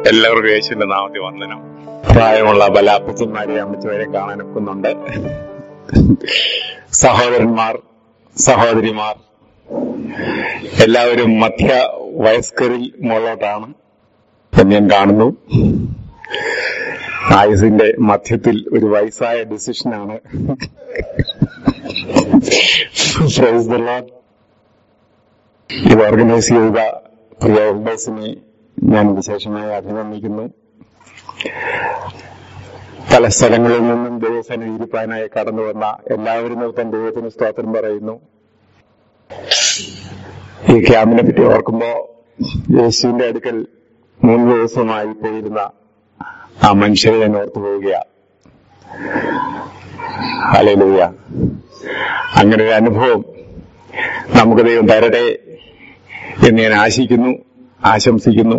എല്ലാവർക്കും യേശുവിന്റെ നാമത്തിൽ വന്ദനം പ്രായമുള്ള പല അപ്പച്ചന്മാരെ അമ്മച്ചവരെ കാണാൻ ഒക്കുന്നുണ്ട് സഹോദരന്മാർ സഹോദരിമാർ എല്ലാവരും മധ്യ വയസ്കരിൽ മുകളോട്ടാണ് എന്ന് ഞാൻ കാണുന്നു ആയുസിന്റെ മധ്യത്തിൽ ഒരു വയസ്സായ ഡിസിഷനാണ് Praise the Lord. ഇത് ഓർഗനൈസ് ചെയ്ത പ്രിയ എൽഡേഴ്സിനെ ഞാൻ വിശേഷമായി അഭിനന്ദിക്കുന്നു പല സ്ഥലങ്ങളിൽ നിന്നും ദൈവസേന ഇരിപ്പാനായി കടന്നു വന്ന എല്ലാവരും നിർത്തം ദൈവത്തിന് സ്തോത്രം പറയുന്നു ഈ ക്യാമ്പിനെ പറ്റി ഓർക്കുമ്പോ യേശുവിന്റെ അടുക്കൽ മൂന്ന് ദിവസമായി പോയിരുന്ന ആ മനുഷ്യരെ ഞാൻ ഓർത്തു പോവുകയാ ഹല്ലേലൂയ അങ്ങനെ ഒരു അനുഭവം നമുക്ക് ദൈവം തരട്ടെ എന്ന് ഞാൻ ആശിക്കുന്നു ആശംസിക്കുന്നു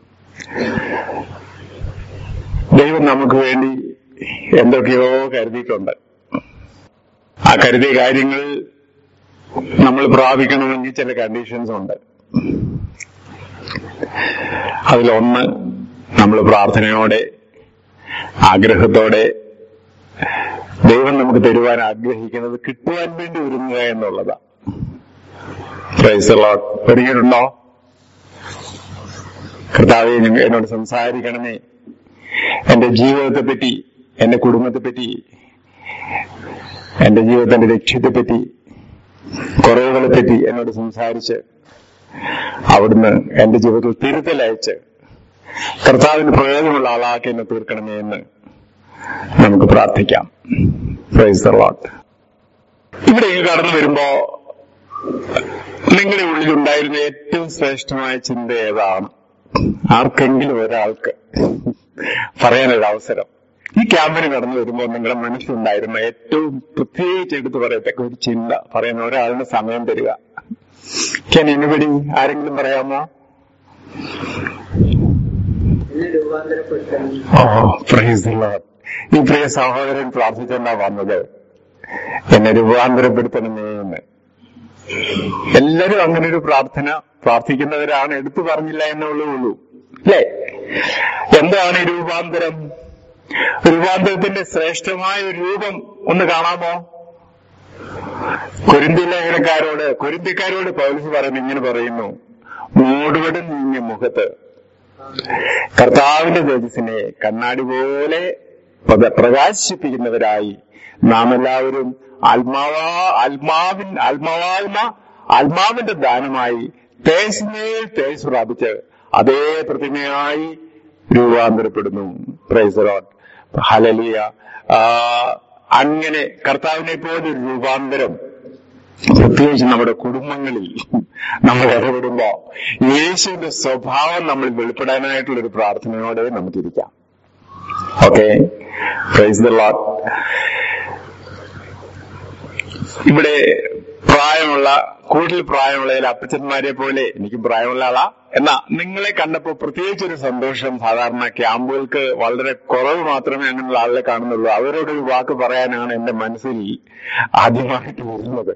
ദൈവം നമുക്ക് വേണ്ടി എന്തൊക്കെയോ കരുതിയിട്ടുണ്ട് ആ കരുതിയ കാര്യങ്ങൾ നമ്മൾ പ്രാപിക്കണമെങ്കിൽ ചില കണ്ടീഷൻസ് ഉണ്ട് അതിലൊന്ന് നമ്മൾ പ്രാർത്ഥനയോടെ ആഗ്രഹത്തോടെ ദൈവം നമുക്ക് തരുവാൻ ആഗ്രഹിക്കുന്നത് കിട്ടുവാൻ വേണ്ടി ഒരുങ്ങുക എന്നുള്ളതാ പ്രൈസ് ലോട്ട് ഒരുങ്ങിയിട്ടുണ്ടോ കർത്താവെ നിങ്ങൾ എന്നോട് സംസാരിക്കണമേ എന്റെ ജീവിതത്തെ പറ്റി എന്റെ കുടുംബത്തെ പറ്റി എന്റെ ജീവിതത്തിന്റെ ലക്ഷ്യത്തെ പറ്റി കുറവുകളെ പറ്റി എന്നോട് സംസാരിച്ച് അവിടുന്ന് എന്റെ ജീവിതത്തിൽ തിരുത്തലയച്ച് കർത്താവിന് പ്രയോജനമുള്ള ആളാക്കി എന്നെ തീർക്കണമേ എന്ന് നമുക്ക് പ്രാർത്ഥിക്കാം പ്രൈസ് ദ ലോട്ട് ഇവിടെ ഇങ്ങ് കടന്നു വരുമ്പോ നിങ്ങളുടെ ഉള്ളിൽ ഉണ്ടായിരുന്ന ഏറ്റവും ശ്രേഷ്ഠമായ ചിന്ത ഏതാണ് ആർക്കെങ്കിലും ഒരാൾക്ക് പറയാനൊരു അവസരം ഈ ക്യാമ്പിന് കടന്നു വരുമ്പോൾ നിങ്ങളുടെ മനസ്സിലുണ്ടായിരുന്ന ഏറ്റവും പ്രത്യേകിച്ച് എടുത്തു പറയത്തക്ക ഒരു ചിന്ത പറയുന്ന ഒരാളുടെ സമയം തരിക കെൻ എനിബടി ആരെങ്കിലും പറയാമോ എന്നെ രൂപാന്തരപ്പെടുത്തണം ഓ പ്രൈസ് ദി ലോർഡ് ഈ പ്രിയ സഹോദരൻ പ്രാർത്ഥിച്ചെന്നാ വന്നത് എന്നെ രൂപാന്തരപ്പെടുത്തണമേ എന്ന് എല്ലാരും അങ്ങനെ ഒരു പ്രാർത്ഥന പ്രാർത്ഥിക്കുന്നവരാണ് എടുത്തു പറഞ്ഞില്ല എന്നുള്ളേ ഉള്ളൂ അല്ലേ എന്താണ് ഈ രൂപാന്തരം രൂപാന്തരത്തിന്റെ ശ്രേഷ്ഠമായ ഒരു രൂപം ഒന്ന് കാണാമോ കൊരിന്തി ലേഖനക്കാരോട് കൊരിന്തിക്കാരോട് പൗലസ് പറയുന്നു ഇങ്ങനെ പറയുന്നു മൂടുപടം നീങ്ങിയ മുഖത്ത് കർത്താവിന്റെ തേജസ്സിനെ കണ്ണാടി പോലെ പ്രക- പ്രകാശിപ്പിക്കുന്നവരായി നാം എല്ലാവരും ആത്മാവാ ആത്മാവിൻ ആത്മാവാകുന്ന ആത്മാവിന്റെ ദാനമായി തേജസ്സിനേൽ തേജസ് പ്രാപിച്ച് അതേ പ്രതിമയായി രൂപാന്തരപ്പെടുന്നു പ്രൈസ് ലോട്ട് ഹലലിയ അങ്ങനെ കർത്താവിനെ പോലെ ഒരു രൂപാന്തരം പ്രത്യേകിച്ച് നമ്മുടെ കുടുംബങ്ങളിൽ നമ്മൾ ഇടപെടുമ്പോ യേശുവിന്റെ സ്വഭാവം നമ്മൾ വെളിപ്പെടാനായിട്ടുള്ള ഒരു പ്രാർത്ഥനയോടെ നമുക്കിരിക്കാം ഓക്കെ പ്രൈസ് ദ ലോട്ട് ഇവിടെ പ്രായമുള്ള കൂടുതൽ പ്രായമുള്ള ചില അപ്പച്ചന്മാരെ പോലെ എനിക്കും പ്രായമുള്ള ആളാ എന്നാ നിങ്ങളെ കണ്ടപ്പോ പ്രത്യേകിച്ച് ഒരു സന്തോഷം സാധാരണ ക്യാമ്പുകൾക്ക് വളരെ കുറവ് മാത്രമേ അങ്ങനെയുള്ള ആളുകളെ കാണുന്നുള്ളൂ അവരോടൊരു വാക്ക് പറയാനാണ് എന്റെ മനസ്സിൽ ആദ്യമായിട്ട് വരുന്നത്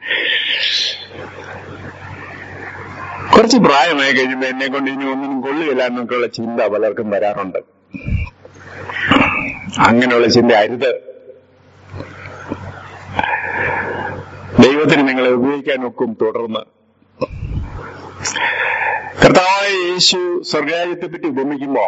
കുറച്ച് പ്രായമായി കഴിയുമ്പോ എന്നെ കൊണ്ട് ഇനി ഒന്നിനും കൊള്ളുകയില്ല എന്നൊക്കെയുള്ള ചിന്ത പലർക്കും വരാറുണ്ട് അങ്ങനെയുള്ള ചിന്ത അരുത് ദൈവത്തിന് നിങ്ങളെ ഉപയോഗിക്കാൻ ഒക്കും തുടർന്ന് കർത്താവായ യേശു സ്വർഗരാജ്യത്തെ പറ്റി ഉപമിക്കുമ്പോ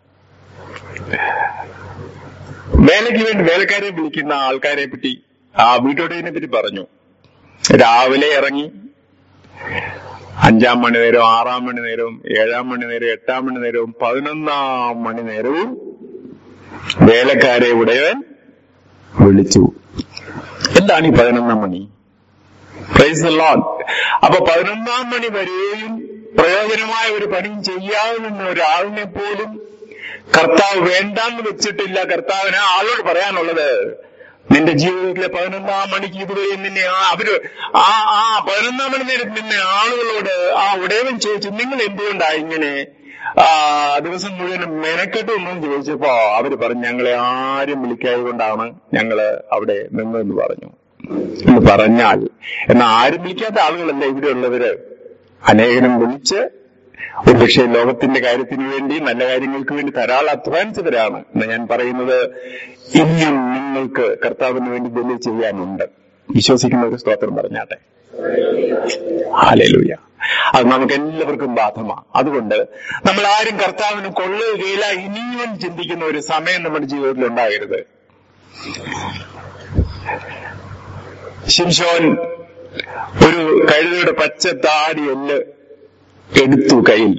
വേലയ്ക്ക് വേണ്ടി വേലക്കാരെ വിളിക്കുന്ന ആൾക്കാരെ പറ്റി ആ വീട്ടോടതിനെ പറ്റി പറഞ്ഞു രാവിലെ ഇറങ്ങി അഞ്ചാം മണി നേരവും ആറാം മണി നേരവും ഏഴാം മണി നേരവും എട്ടാം മണി നേരവും പതിനൊന്നാം മണി നേരവും വേലക്കാരെ ഉടയവൻ വിളിച്ചു എന്താണ് ഈ പതിനൊന്നാം മണി പ്രൈസ് ദ ലോഡ് അപ്പൊ പതിനൊന്നാം മണി വരെയും പ്രയോജനമായ ഒരു പണിയും ചെയ്യാതെ നിന്ന ഒരാളിനെ പോലും കർത്താവ് വേണ്ടാന്ന് വെച്ചിട്ടില്ല കർത്താവിന് ആ ആളോട് പറയാനുള്ളത് നിന്റെ ജീവിതത്തിലെ പതിനൊന്നാം മണിക്ക് ഇതുവരെ നിന്നെ ആ അവര് ആ ആ പതിനൊന്നാം മണി നേരം നിന്നെ ആളുകളോട് ആ ഉടയവൻ ചോദിച്ചു നിങ്ങൾ എന്തുകൊണ്ടാ ഇങ്ങനെ ആ ദിവസം മുഴുവൻ മെനക്കെട്ട് ഒന്നും ചോദിച്ചപ്പോ അവര് പറഞ്ഞു ഞങ്ങളെ ആരും വിളിക്കായത് കൊണ്ടാണ് ഞങ്ങള് അവിടെ നിന്നതെന്ന് പറഞ്ഞു എന്ന് പറഞ്ഞാൽ എന്നാൽ ആരും വിളിക്കാത്ത ആളുകളല്ല ഇവിടെ ഉള്ളവര് അനേകനും വിളിച്ച് ഒരുപക്ഷെ ലോകത്തിന്റെ കാര്യത്തിന് വേണ്ടി നല്ല കാര്യങ്ങൾക്ക് വേണ്ടി ധാരാളം അധ്വാനിച്ചവരാണ് എന്ന് ഞാൻ പറയുന്നത് ഇനിയും നിങ്ങൾക്ക് കർത്താവിന് വേണ്ടി ബലി ചെയ്യാനുണ്ട് വിശ്വസിക്കുന്നവർക്ക് സ്തോത്രം പറഞ്ഞാട്ടെ ഹാലൂയ അത് നമുക്ക് എല്ലാവർക്കും ബാധമാണ് അതുകൊണ്ട് നമ്മൾ ആരും കർത്താവിന് കൊള്ളുകയില്ല ഇനിയും ചിന്തിക്കുന്ന ഒരു സമയം നമ്മുടെ ജീവിതത്തിൽ ഉണ്ടാകരുത് ശിംഷോൻ ഒരു കഴുതയുടെ പച്ച താടി എല്ല് എടുത്തു കയ്യിൽ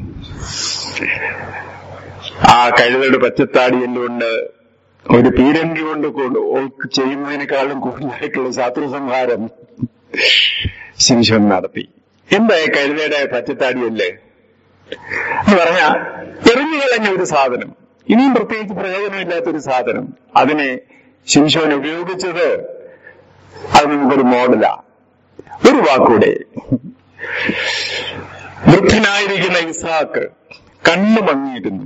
ആ കഴുതയുടെ പച്ചത്താടി എല്ലുകൊണ്ട് ഒരു പീരങ്കി കൊണ്ട് കൊണ്ട് ഓൾക്ക് ചെയ്യുന്നതിനേക്കാളും കൂടുതലായിട്ടുള്ള ശത്രു സംഹാരം ശിംശോൻ നടത്തി എന്താ ഈ കഴുതയുടെ പച്ചത്താടിയല്ലേ എന്ന് പറഞ്ഞ എറിഞ്ഞു കളഞ്ഞ ഒരു സാധനം ഇനിയും പ്രത്യേകിച്ച് പ്രയോജനമില്ലാത്തൊരു സാധനം അതിനെ ശിംശോൻ ഉപയോഗിച്ചത് അത് നമുക്കൊരു മോഡലാ ഒരു വാക്കൂടെ വൃദ്ധനായിരിക്കുന്ന ഇസാക്ക് കണ്ണു മങ്ങിയിരുന്നു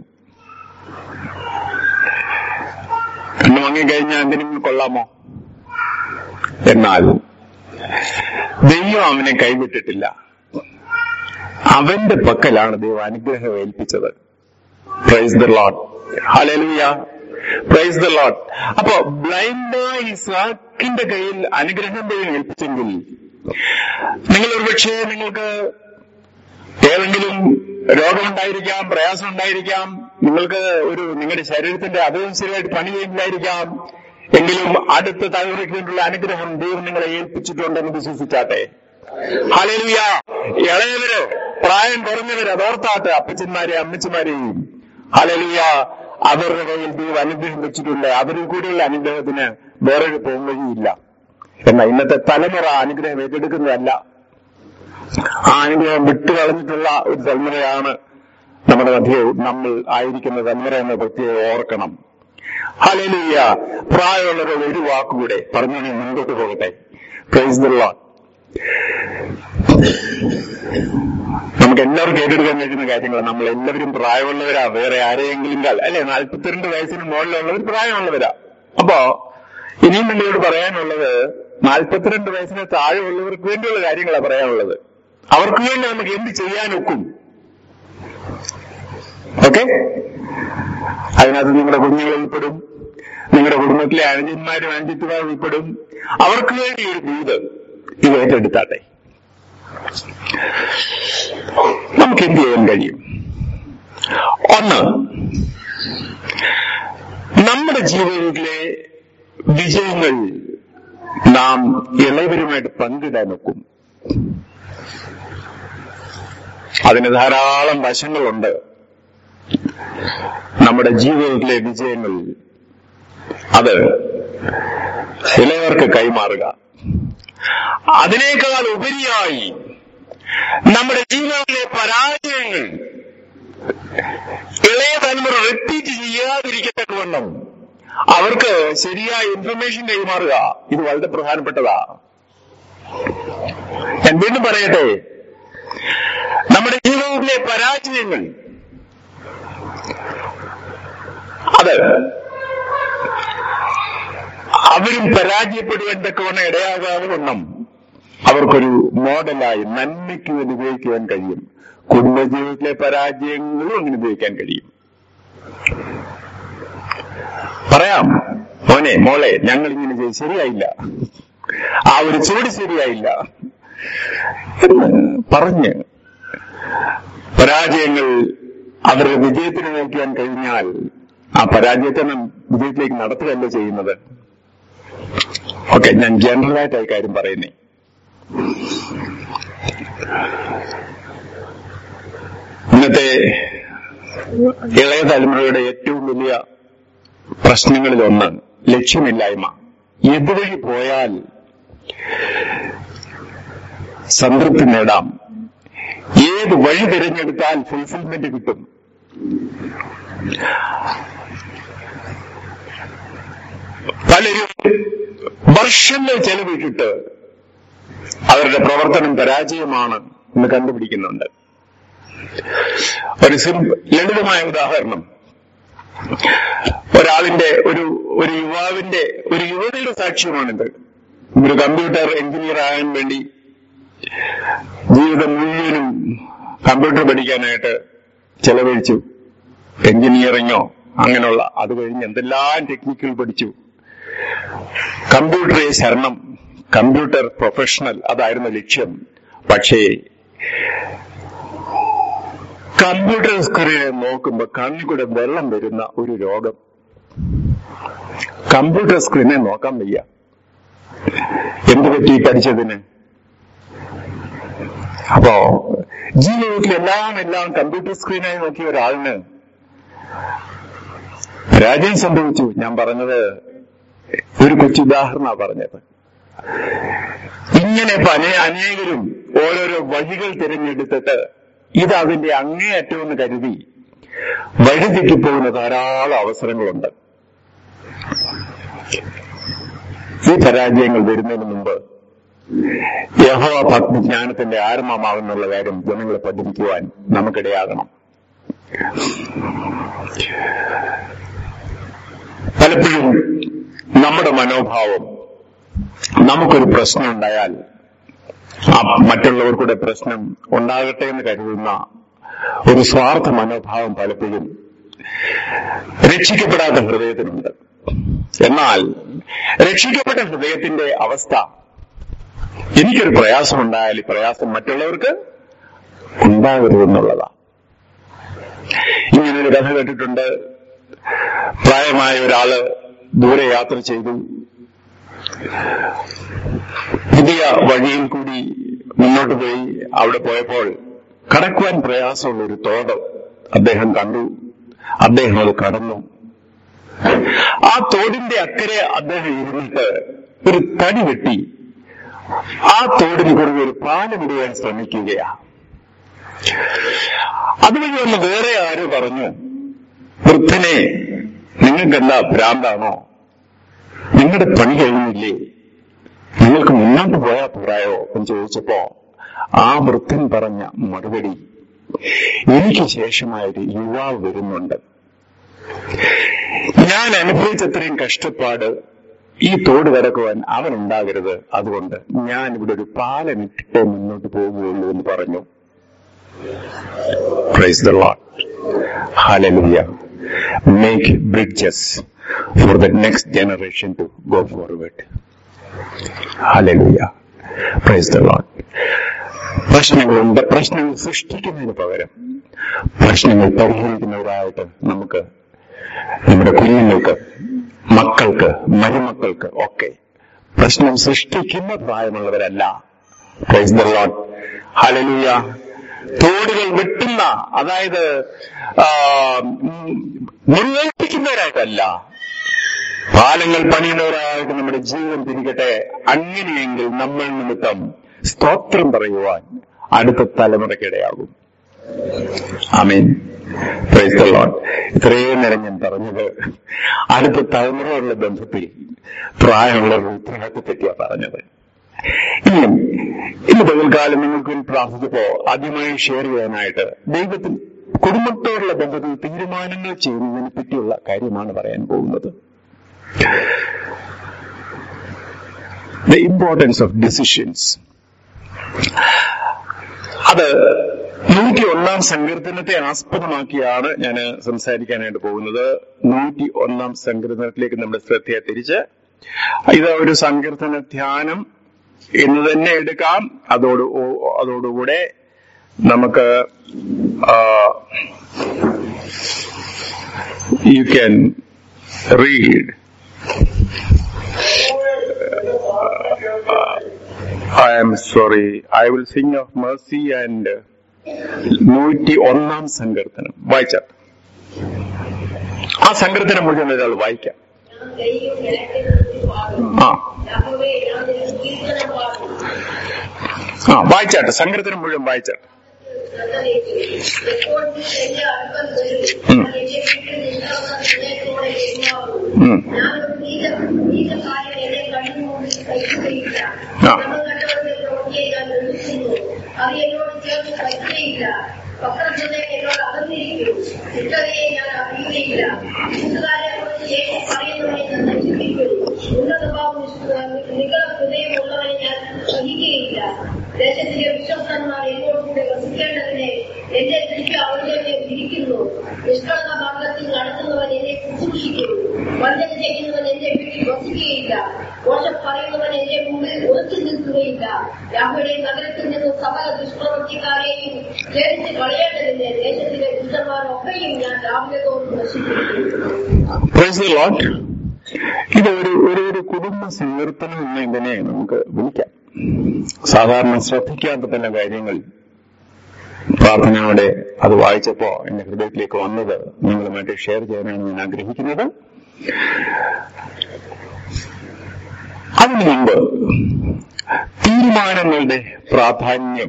കണ്ണു മങ്ങിക്കഴിഞ്ഞാൽ എന്തിനും കൊള്ളാമോ എന്നാൽ ദൈവം അവനെ കൈവിട്ടിട്ടില്ല അവന്റെ പക്കലാണ് ദൈവം അനുഗ്രഹം ഏൽപ്പിച്ചത് praise the Lord hallelujah praise the Lord അപ്പോ ബ്ലൈൻഡായ ഇസാക്കിന്റെ കയ്യിൽ അനുഗ്രഹം ദൈവം ഏൽപ്പിച്ചെങ്കിൽ നിങ്ങൾ ഒരുപക്ഷെ നിങ്ങൾക്ക് ഏതെങ്കിലും രോഗമുണ്ടായിരിക്കാം പ്രയാസം ഉണ്ടായിരിക്കാം നിങ്ങൾക്ക് ഒരു നിങ്ങളുടെ ശരീരത്തിന്റെ അതും ശരിയായിട്ട് പണി ചെയ്യുന്നില്ലായിരിക്കാം എങ്കിലും അടുത്ത തലമുറയ്ക്ക് വേണ്ടിയുള്ള അനുഗ്രഹം ദൈവം നിങ്ങളെ ഏൽപ്പിച്ചിട്ടുണ്ടെന്ന് വിശ്വസിച്ചാട്ടെ ഹലേലുയ ഇളയവര് പ്രായം കുറഞ്ഞവര് അതോർത്താട്ടെ അപ്പച്ചന്മാരെ അമ്മച്ചമാരെയും ഹലേലുയ അവരുടെ കയ്യിൽ ദൈവം അനുഗ്രഹം വെച്ചിട്ടുണ്ട് അവരിൽ കൂടെയുള്ള അനുഗ്രഹത്തിന് വേറൊരു പോംവഴിയില്ല എന്നാൽ ഇന്നത്തെ തലമുറ അനുഗ്രഹം ഏറ്റെടുക്കുന്നതല്ല ആ അനുഗ്രഹം വിട്ടുകളഞ്ഞിട്ടുള്ള ഒരു തലമുറയാണ് നമ്മുടെ മധ്യ നമ്മൾ ആയിരിക്കുന്ന തലമുറ എന്ന പ്രത്യേകം ഓർക്കണം ഹലലിയ പ്രായമുള്ളവരോട് ഒരു വാക്കുകൂടെ പറഞ്ഞു ഞാൻ മുൻപോട്ട് പോകട്ടെ പ്രൈസ് ദ ലോർഡ് നമുക്ക് എല്ലാവർക്കും ഏറ്റെടുക്കാൻ കഴിയുന്ന കാര്യങ്ങളാണ് നമ്മൾ എല്ലാവരും പ്രായമുള്ളവരാ വേറെ ആരെയെങ്കിലും കാൽ അല്ലെ നാൽപ്പത്തിരണ്ട് വയസ്സിന് മുകളിലുള്ളവർ പ്രായമുള്ളവരാ അപ്പോ ഇനിയും നിങ്ങളോട് പറയാനുള്ളത് നാൽപ്പത്തിരണ്ട് വയസ്സിന് താഴെയുള്ളവർക്ക് വേണ്ടിയുള്ള കാര്യങ്ങളാണ് പറയാനുള്ളത് അവർക്ക് വേണ്ടി നമുക്ക് എന്ത് ചെയ്യാനൊക്കും ഓക്കെ അതിനകത്ത് നിങ്ങളുടെ കുഞ്ഞുങ്ങൾ ഉൾപ്പെടും നിങ്ങളുടെ കുടുംബത്തിലെ അനുജന്മാരും അനുജിത്തുമാരും ഉൾപ്പെടും അവർക്ക് വേണ്ടി ഒരു ദൂത് ഇത് ഏറ്റെടുത്താട്ടെ നമുക്ക് എന്ത് ചെയ്യാൻ കഴിയും ഒന്ന് നമ്മുടെ ജീവിതത്തിലെ വിജയങ്ങൾ നാം ഇളയവരുമായിട്ട് പങ്കിടാൻ നോക്കും അതിന് ധാരാളം വശങ്ങളുണ്ട് നമ്മുടെ ജീവിതത്തിലെ വിജയങ്ങൾ അത് ഇളയവർക്ക് കൈമാറുക അതിനേക്കാൾ ഉപരിയായി നമ്മുടെ ജീവിതത്തിലെ പരാജയങ്ങൾ ഇളയ തലമുറ റിപ്പീറ്റ് ചെയ്യാതിരിക്കത്തക്കവണ്ണം അവർക്ക് ശരിയായ ഇൻഫർമേഷൻ കൈമാറുക ഇത് വളരെ പ്രധാനപ്പെട്ടതാ ഞാൻ വീണ്ടും പറയട്ടെ നമ്മുടെ ജീവിതത്തിലെ പരാജയങ്ങൾ അത് അവരും പരാജയപ്പെടുവാൻ തക്കവണ്ണം ഇടയാകാതെ വണ്ണം അവർക്കൊരു മോഡലായി നന്മയ്ക്ക് വേണ്ടി ഉപയോഗിക്കുവാൻ കഴിയും കുടുംബജീവിതത്തിലെ പരാജയങ്ങളും അങ്ങനെ ഉപയോഗിക്കാൻ കഴിയും പറയാം മോനെ മോളെ ഞങ്ങൾ ഇങ്ങനെ ചെയ്ത് ശരിയായില്ല ആ ഒരു ചൂട് ശരിയായില്ല എന്ന് പറഞ്ഞ് പരാജയങ്ങൾ അവരുടെ വിജയത്തിന് നോക്കിയാൻ കഴിഞ്ഞാൽ ആ പരാജയത്തെ നാം വിജയത്തിലേക്ക് നടത്തുകയല്ല ചെയ്യുന്നത് ഓക്കെ ഞാൻ ജനറലായിട്ട് ഈ കാര്യം പറയുന്നേ ഇന്നത്തെ ഇളയ തലമുറയുടെ ഏറ്റവും വലിയ പ്രശ്നങ്ങളിൽ ഒന്ന് ലക്ഷ്യമില്ലായ്മ എതുവഴി പോയാൽ സംതൃപ്തി നേടാം ഏത് വഴി തിരഞ്ഞെടുത്താൽ ഫുൾഫിൽമെന്റ് കിട്ടും പലരും വർഷങ്ങൾ ചെലവിട്ടിട്ട് അവരുടെ പ്രവർത്തനം പരാജയമാണ് എന്ന് കണ്ടുപിടിക്കുന്നുണ്ട് ഒരു സിം ലളിതമായ ഉദാഹരണം ഒരാളിന്റെ ഒരു ഒരു യുവാവിന്റെ ഒരു യുവതിയുടെ സാക്ഷ്യമാണിത് ഒരു കമ്പ്യൂട്ടർ എഞ്ചിനീയർ ആകാൻ വേണ്ടി ജീവിതം മുഴുവനും കമ്പ്യൂട്ടർ പഠിക്കാനായിട്ട് ചെലവഴിച്ചു എഞ്ചിനീയറിങ്ങോ അങ്ങനെയുള്ള അത് കഴിഞ്ഞ് എന്തെല്ലാം ടെക്നിക്കുകൾ പഠിച്ചു കമ്പ്യൂട്ടറെ ശരണം കമ്പ്യൂട്ടർ പ്രൊഫഷണൽ അതായിരുന്നു ലക്ഷ്യം പക്ഷേ കമ്പ്യൂട്ടർ സ്ക്രീനെ നോക്കുമ്പോൾ കണ്ണിൽ കൂടെ വെള്ളം വരുന്ന ഒരു രോഗം കമ്പ്യൂട്ടർ സ്ക്രീനെ നോക്കാൻ വയ്യ എന്ത് പറ്റി പഠിച്ചതിന് അപ്പോ ജീവിതത്തിൽ എല്ലാം എല്ലാം കമ്പ്യൂട്ടർ സ്ക്രീനായി നോക്കിയ ഒരാളിന് പരാജയം സംഭവിച്ചു ഞാൻ പറഞ്ഞത് ഒരു കൊച്ചുദാഹരണ പറഞ്ഞത് ഇങ്ങനെ പല അനേകരും ഓരോരോ വഴികൾ തിരഞ്ഞെടുത്തിട്ട് ഇത് അതിന്റെ അങ്ങേയറ്റമെന്ന് കരുതി വഴിതെറ്റിപ്പോകുന്ന ധാരാളം അവസരങ്ങളുണ്ട് ഈ പരാജയങ്ങൾ വരുന്നതിന് മുമ്പ് യഹോവ ഭക്തിജ്ഞാനത്തിന്റെ ആരംഭമാകുന്നുള്ള കാര്യം ജനങ്ങളെ പഠിപ്പിക്കുവാൻ നമുക്കിടയാകണം പലപ്പോഴും നമ്മുടെ മനോഭാവം നമുക്കൊരു പ്രശ്നം ഉണ്ടായാൽ ആ മറ്റുള്ളവർക്കൂടെ പ്രശ്നം ഉണ്ടാകട്ടെ എന്ന് കരുതുന്ന ഒരു സ്വാർത്ഥ മനോഭാവം പലപ്പോഴും രക്ഷിക്കപ്പെടാത്ത ഹൃദയത്തിനുണ്ട് എന്നാൽ രക്ഷിക്കപ്പെട്ട ഹൃദയത്തിന്റെ അവസ്ഥ എനിക്കൊരു പ്രയാസം ഉണ്ടായാൽ ഈ പ്രയാസം മറ്റുള്ളവർക്ക് ഉണ്ടാകരുതെന്നുള്ളതാ ഇങ്ങനൊരു കഥ കേട്ടിട്ടുണ്ട് പ്രായമായ ഒരാള് ദൂരെ യാത്ര ചെയ്തു പുതിയ വഴിയിൽ കൂടി മുന്നോട്ട് പോയി അവിടെ പോയപ്പോൾ കടക്കുവാൻ പ്രയാസമുള്ള ഒരു തോട് അദ്ദേഹം കണ്ടു അദ്ദേഹം അത് കടന്നു ആ തോടിന്റെ അക്കരെ അദ്ദേഹം ഇരുന്നിട്ട് ഒരു തടി വെട്ടി ആ തോടിന് കുറുകെ ഒരു പാലമിടുവാൻ ശ്രമിക്കുകയാ അതുവഴി വന്ന് വേറെ ആരോ പറഞ്ഞു വൃദ്ധനെ നിങ്ങൾക്കെന്താ ഭ്രാന്താണോ നിങ്ങളുടെ പണി കഴിഞ്ഞില്ലേ നിങ്ങൾക്ക് മുന്നോട്ട് പോയാൽ പോരായോ എന്ന് ചോദിച്ചപ്പോ ആ വൃദ്ധൻ പറഞ്ഞ മറുപടി എനിക്ക് ശേഷമായൊരു യുവാവ് വരുന്നുണ്ട് ഞാൻ അനുഭവിച്ചത്രയും കഷ്ടപ്പാട് ഈ തോട് കടക്കുവാൻ അവൻ ഉണ്ടാകരുത് അതുകൊണ്ട് ഞാൻ ഇവിടെ ഒരു പാലമിട്ടിട്ടേ മുന്നോട്ട് പോകുകയുള്ളൂ എന്ന് പറഞ്ഞു praise the Lord Hallelujah. Make bridges for the next generation to go forward. Hallelujah. Praise the Lord. പ്രശ്നങ്ങളുണ്ട് പ്രശ്നങ്ങൾ സൃഷ്ടിക്കുന്നതിന് പകരം പ്രശ്നങ്ങൾ പരിഹരിക്കുന്നവരായിട്ട് നമുക്ക് നമ്മുടെ കുഞ്ഞുങ്ങൾക്ക് മക്കൾക്ക് മരുമക്കൾക്ക് ഒക്കെ പ്രശ്നം സൃഷ്ടിക്കുന്ന പ്രായമുള്ളവരല്ല പ്രൈസ് ദ ലോഡ് ഹലലിയ തോടുകൾ വെട്ടുന്ന അതായത് ആ, ഉം, മുന്നേൽപ്പിക്കുന്നവരായിട്ടല്ല പാലങ്ങൾ പണിയുന്നവരായിട്ട് നമ്മുടെ ജീവിതം തിരികട്ടെ അങ്ങനെയെങ്കിൽ നമ്മൾ നിമിത്തം സ്തോത്രം പറയുവാൻ അടുത്ത തലമുറയ്ക്കിടയാകും ആമീൻ പ്രൈസ് ദ ലോർഡ് ഇത്രയും നേരം ഞാൻ പറഞ്ഞത് അടുത്ത തലമുറയുള്ള ബന്ധത്തിൽ പ്രായമുള്ളവരുടെ ഉത്തരവാദിത്തെ പറ്റിയാ പറഞ്ഞത് ഇനി ഇന്ന് പകൽക്കാലം നിങ്ങൾക്ക് വേണ്ടി പ്രാർത്ഥിച്ചപ്പോ ആദ്യമായി ഷെയർ ചെയ്യാനായിട്ട് ദൈവത്തിൽ കുടുംബത്തോടുള്ള ബന്ധത്തിൽ തീരുമാനങ്ങൾ ചെയ്യുന്നതിനെ പറ്റിയുള്ള കാര്യമാണ് പറയാൻ പോകുന്നത് ദ ഇമ്പോർട്ടൻസ് ഓഫ് ഡിസിഷൻസ് അത് നൂറ്റി ഒന്നാം സങ്കീർത്തനത്തെ ആസ്പദമാക്കിയാണ് ഞാൻ സംസാരിക്കാനായിട്ട് പോകുന്നത് നൂറ്റി ഒന്നാം സങ്കീർത്തനത്തിലേക്ക് നമ്മുടെ ശ്രദ്ധയെ തിരിച്ച് ഇത് ഒരു സങ്കീർത്തന ധ്യാനം എന്ന് തന്നെ എടുക്കാം അതോട് ഓ- അതോടുകൂടെ നമുക്ക് you can read I am sorry. I will sing of mercy and നൂറ്റി ഒന്നാം സങ്കീർത്തനം വായിച്ചാൽ ആ സങ്കീർത്തനം മുഴുവൻ ഒരാൾ വായിക്കാം ആ ആ വായിച്ചാട്ടെ സങ്കീർത്തനം മുഴുവൻ വായിച്ചാട്ടെ ഉം. ആ. അത് എന്നോട് ചേർന്ന് പറ്റുകയില്ല പത്രത്തിലെ എന്നോട് അകന്നിരിക്കും ഇത്രയെ ഞാൻ അറിയുകയില്ല കൂട്ടുകാരെ കുറിച്ച് ഏക പറയുന്നവനെ ഞാൻ നശിപ്പിക്കും ഉന്നതഭാവം നിങ്ങളുടെ ഹൃദയമുള്ളവനെ ഞാൻ സഹിക്കുകയില്ല ദേശത്തിലെ വിശ്വസ്തന്മാർ എന്നോട് കൂടെ വസിക്കേണ്ടതിനെ എന്റെ ദൃഷ്ടി അവരുടെ മേൽ ഇരിക്കുന്നു നിഷ്കളങ്ക മാർഗത്തിൽ നടത്തുന്നവൻ എന്നെ ശുശ്രൂഷിക്കുന്നു വഞ്ചന ചെയ്യുന്നവൻ എന്റെ വീട്ടിൽ വസിക്കുകയില്ല ദോഷം പറയുന്നവൻ എന്റെ മുമ്പിൽ ഉറച്ചു നിൽക്കുകയില്ല യാഹയുടെ നഗരത്തിൽ നിന്ന് സകല ദുഷ്പ്രവൃത്തിക്കാരെയും ചേർത്ത് കളയേണ്ടതിന്റെ ദേശത്തിലെ ദുഷ്ടന്മാരൊക്കെയും ഞാൻ രാവിലെ തോറും നശിപ്പിക്കുന്നു Praise the Lord. ഇത് ഒരു ഒരു ഒരു കുടുംബ സങ്കീർത്തനം എന്ന് ഇതിനെ നമുക്ക് വിളിക്കാം സാധാരണ ശ്രദ്ധിക്കാത്ത തന്നെ കാര്യങ്ങൾ പ്രാർത്ഥനയോടെ അത് വായിച്ചപ്പോ എന്റെ ഹൃദയത്തിലേക്ക് വന്നത് നിങ്ങളുമായിട്ട് ഷെയർ ചെയ്യാനാണ് ഞാൻ ആഗ്രഹിക്കുന്നത് അതിനു മുമ്പ് തീരുമാനങ്ങളുടെ പ്രാധാന്യം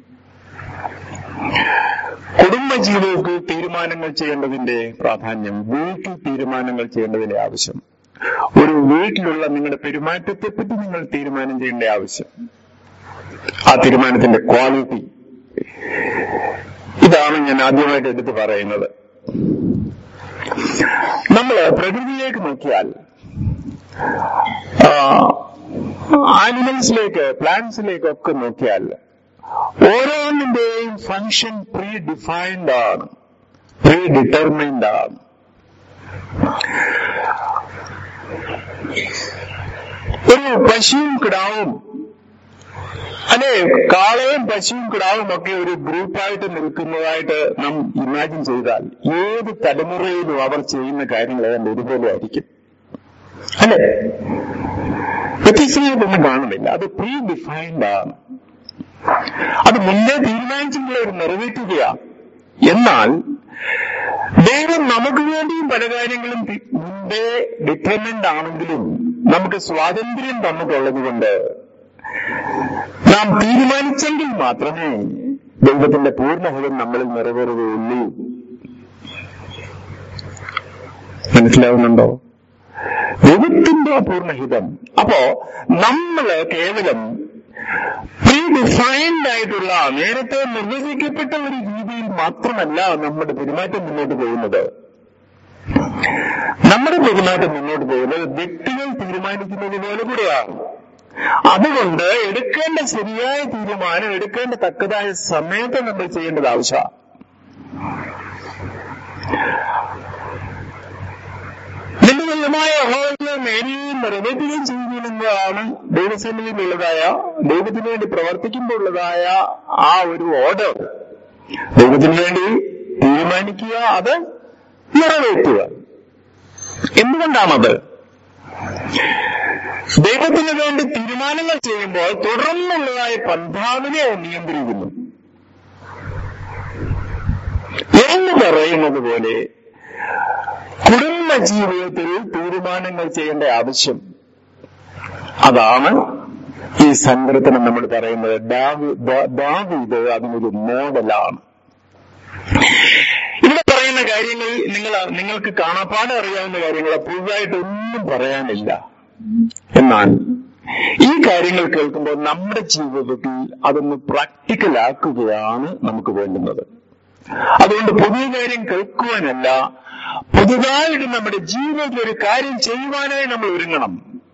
കുടുംബജീവിതത്തിൽ തീരുമാനങ്ങൾ ചെയ്യേണ്ടതിന്റെ പ്രാധാന്യം വീട്ടിൽ തീരുമാനങ്ങൾ ചെയ്യേണ്ടതിന്റെ ആവശ്യം ഒരു വീട്ടിലുള്ള നിങ്ങളുടെ പെരുമാറ്റത്തെപ്പറ്റി നിങ്ങൾ തീരുമാനം ചെയ്യേണ്ട ആവശ്യം ആ തീരുമാനത്തിന്റെ ക്വാളിറ്റി ഇതാണ് ഞാൻ ആദ്യമായിട്ട് എടുത്തു പറയുന്നത് നമ്മൾ പ്രകൃതിയിലേക്ക് നോക്കിയാൽ ആനിമൽസിലേക്ക് പ്ലാന്റ്സിലേക്കൊക്കെ നോക്കിയാൽ ഓരോന്നിന്റെയും ഫങ്ഷൻ പ്രീ ഡിഫൈൻഡ് ആണ് പ്രീ ഡിറ്റർമൈൻഡ് ആണ് ഒരു പശുവും കിടാവും അല്ലെ കാളയും പശുവും കിടാവും ഒക്കെ ഒരു ഗ്രൂപ്പായിട്ട് നിൽക്കുന്നതായിട്ട് നാം ഇമാജിൻ ചെയ്താൽ ഏത് തലമുറയിലും അവർ ചെയ്യുന്ന കാര്യങ്ങൾ ഏതാണ്ട് ഒരുപോലെ ആയിരിക്കും അല്ലെ വ്യത്യസ്തമായിട്ടൊന്നും കാണുന്നില്ല അത് പ്രീ ഡിഫൈൻഡ് ആണ് അത് മുന്നേ തീരുമാനിച്ചിട്ടുള്ള ഒരു നിറവേറ്റുകയാണ് എന്നാൽ ദൈവം നമുക്ക് വേണ്ടിയും പല കാര്യങ്ങളും തി- മുമ്പേ ഡിറ്റർമിൻഡ് ആണെങ്കിലും നമുക്ക് സ്വാതന്ത്ര്യം തന്നിട്ടുള്ളത് കൊണ്ട് നാം തീരുമാനിച്ചെങ്കിൽ മാത്രമേ ദൈവത്തിന്റെ പൂർണ്ണഹിതം നമ്മളിൽ നിറവേറുകയുള്ളൂ മനസ്സിലാവുന്നുണ്ടോ ദൈവത്തിന്റെ പൂർണ്ണഹിതം അപ്പോ നമ്മള് കേവലം പ്രീ ഡിഫൈൻഡ് ആയിട്ടുള്ള നേരത്തെ നിർവചിക്കപ്പെട്ട ഒരു രീതിയിൽ മാത്രമല്ല നമ്മുടെ പെരുമാറ്റം മുന്നോട്ട് പോകുന്നത് നമ്മുടെ പെരുമാറ്റം മുന്നോട്ട് പോകുന്നത് വ്യക്തികൾ തീരുമാനിക്കുന്നത് പോലെ കൂടെയാണ് അതുകൊണ്ട് എടുക്കേണ്ട ശരിയായ തീരുമാനം എടുക്കേണ്ട തക്കതായ സമയത്ത് നമ്മൾ ചെയ്യേണ്ടത് ആവശ്യമാണ് നിന്റെ ദൈവമായ യഹോവയെ നേരെയും നിറവേറ്റുകയും ചെയ്യുന്നതാണ് ദൈവസേനയിലുള്ളതായ ദൈവത്തിന് വേണ്ടി പ്രവർത്തിക്കുമ്പോൾ ഉള്ളതായ ആ ഒരു ഓർഡർ ദൈവത്തിന് വേണ്ടി തീരുമാനിക്കുക അത് നിറവേറ്റുക എന്തുകൊണ്ടാണത് ദൈവത്തിന് വേണ്ടി തീരുമാനങ്ങൾ ചെയ്യുമ്പോൾ തുടർന്നുള്ളതായ പന്ഥാവിനെ നിയന്ത്രിക്കുന്നു എന്ന് പറയുന്നത് പോലെ കുടുംബ ജീവിതത്തിൽ തീരുമാനങ്ങൾ ചെയ്യേണ്ട ആവശ്യം അതാണ് ഈ സങ്കീർത്തനം നമ്മൾ പറയുന്നത് ദാവി- ദാ- ദാവീദ് അതിനൊരു മോഡലാണ് ഇവിടെ പറയുന്ന കാര്യങ്ങൾ നിങ്ങൾ നിങ്ങൾക്ക് കാണാപ്പാടെ അറിയാവുന്ന കാര്യങ്ങൾ പുതുതായിട്ടൊന്നും പറയാനില്ല എന്നാൽ ഈ കാര്യങ്ങൾ കേൾക്കുമ്പോൾ നമ്മുടെ ജീവിതത്തിൽ അതൊന്ന് പ്രാക്ടിക്കൽ ആക്കുകയാണ് നമുക്ക് വേണ്ടുന്നത് അതുകൊണ്ട് പുതിയ കാര്യം കേൾക്കുവാനല്ല പുതുതായിട്ട് നമ്മുടെ ജീവിതത്തിൽ ഒരു കാര്യം ചെയ്യുവാനായി നമ്മൾ ഒരുങ്ങണം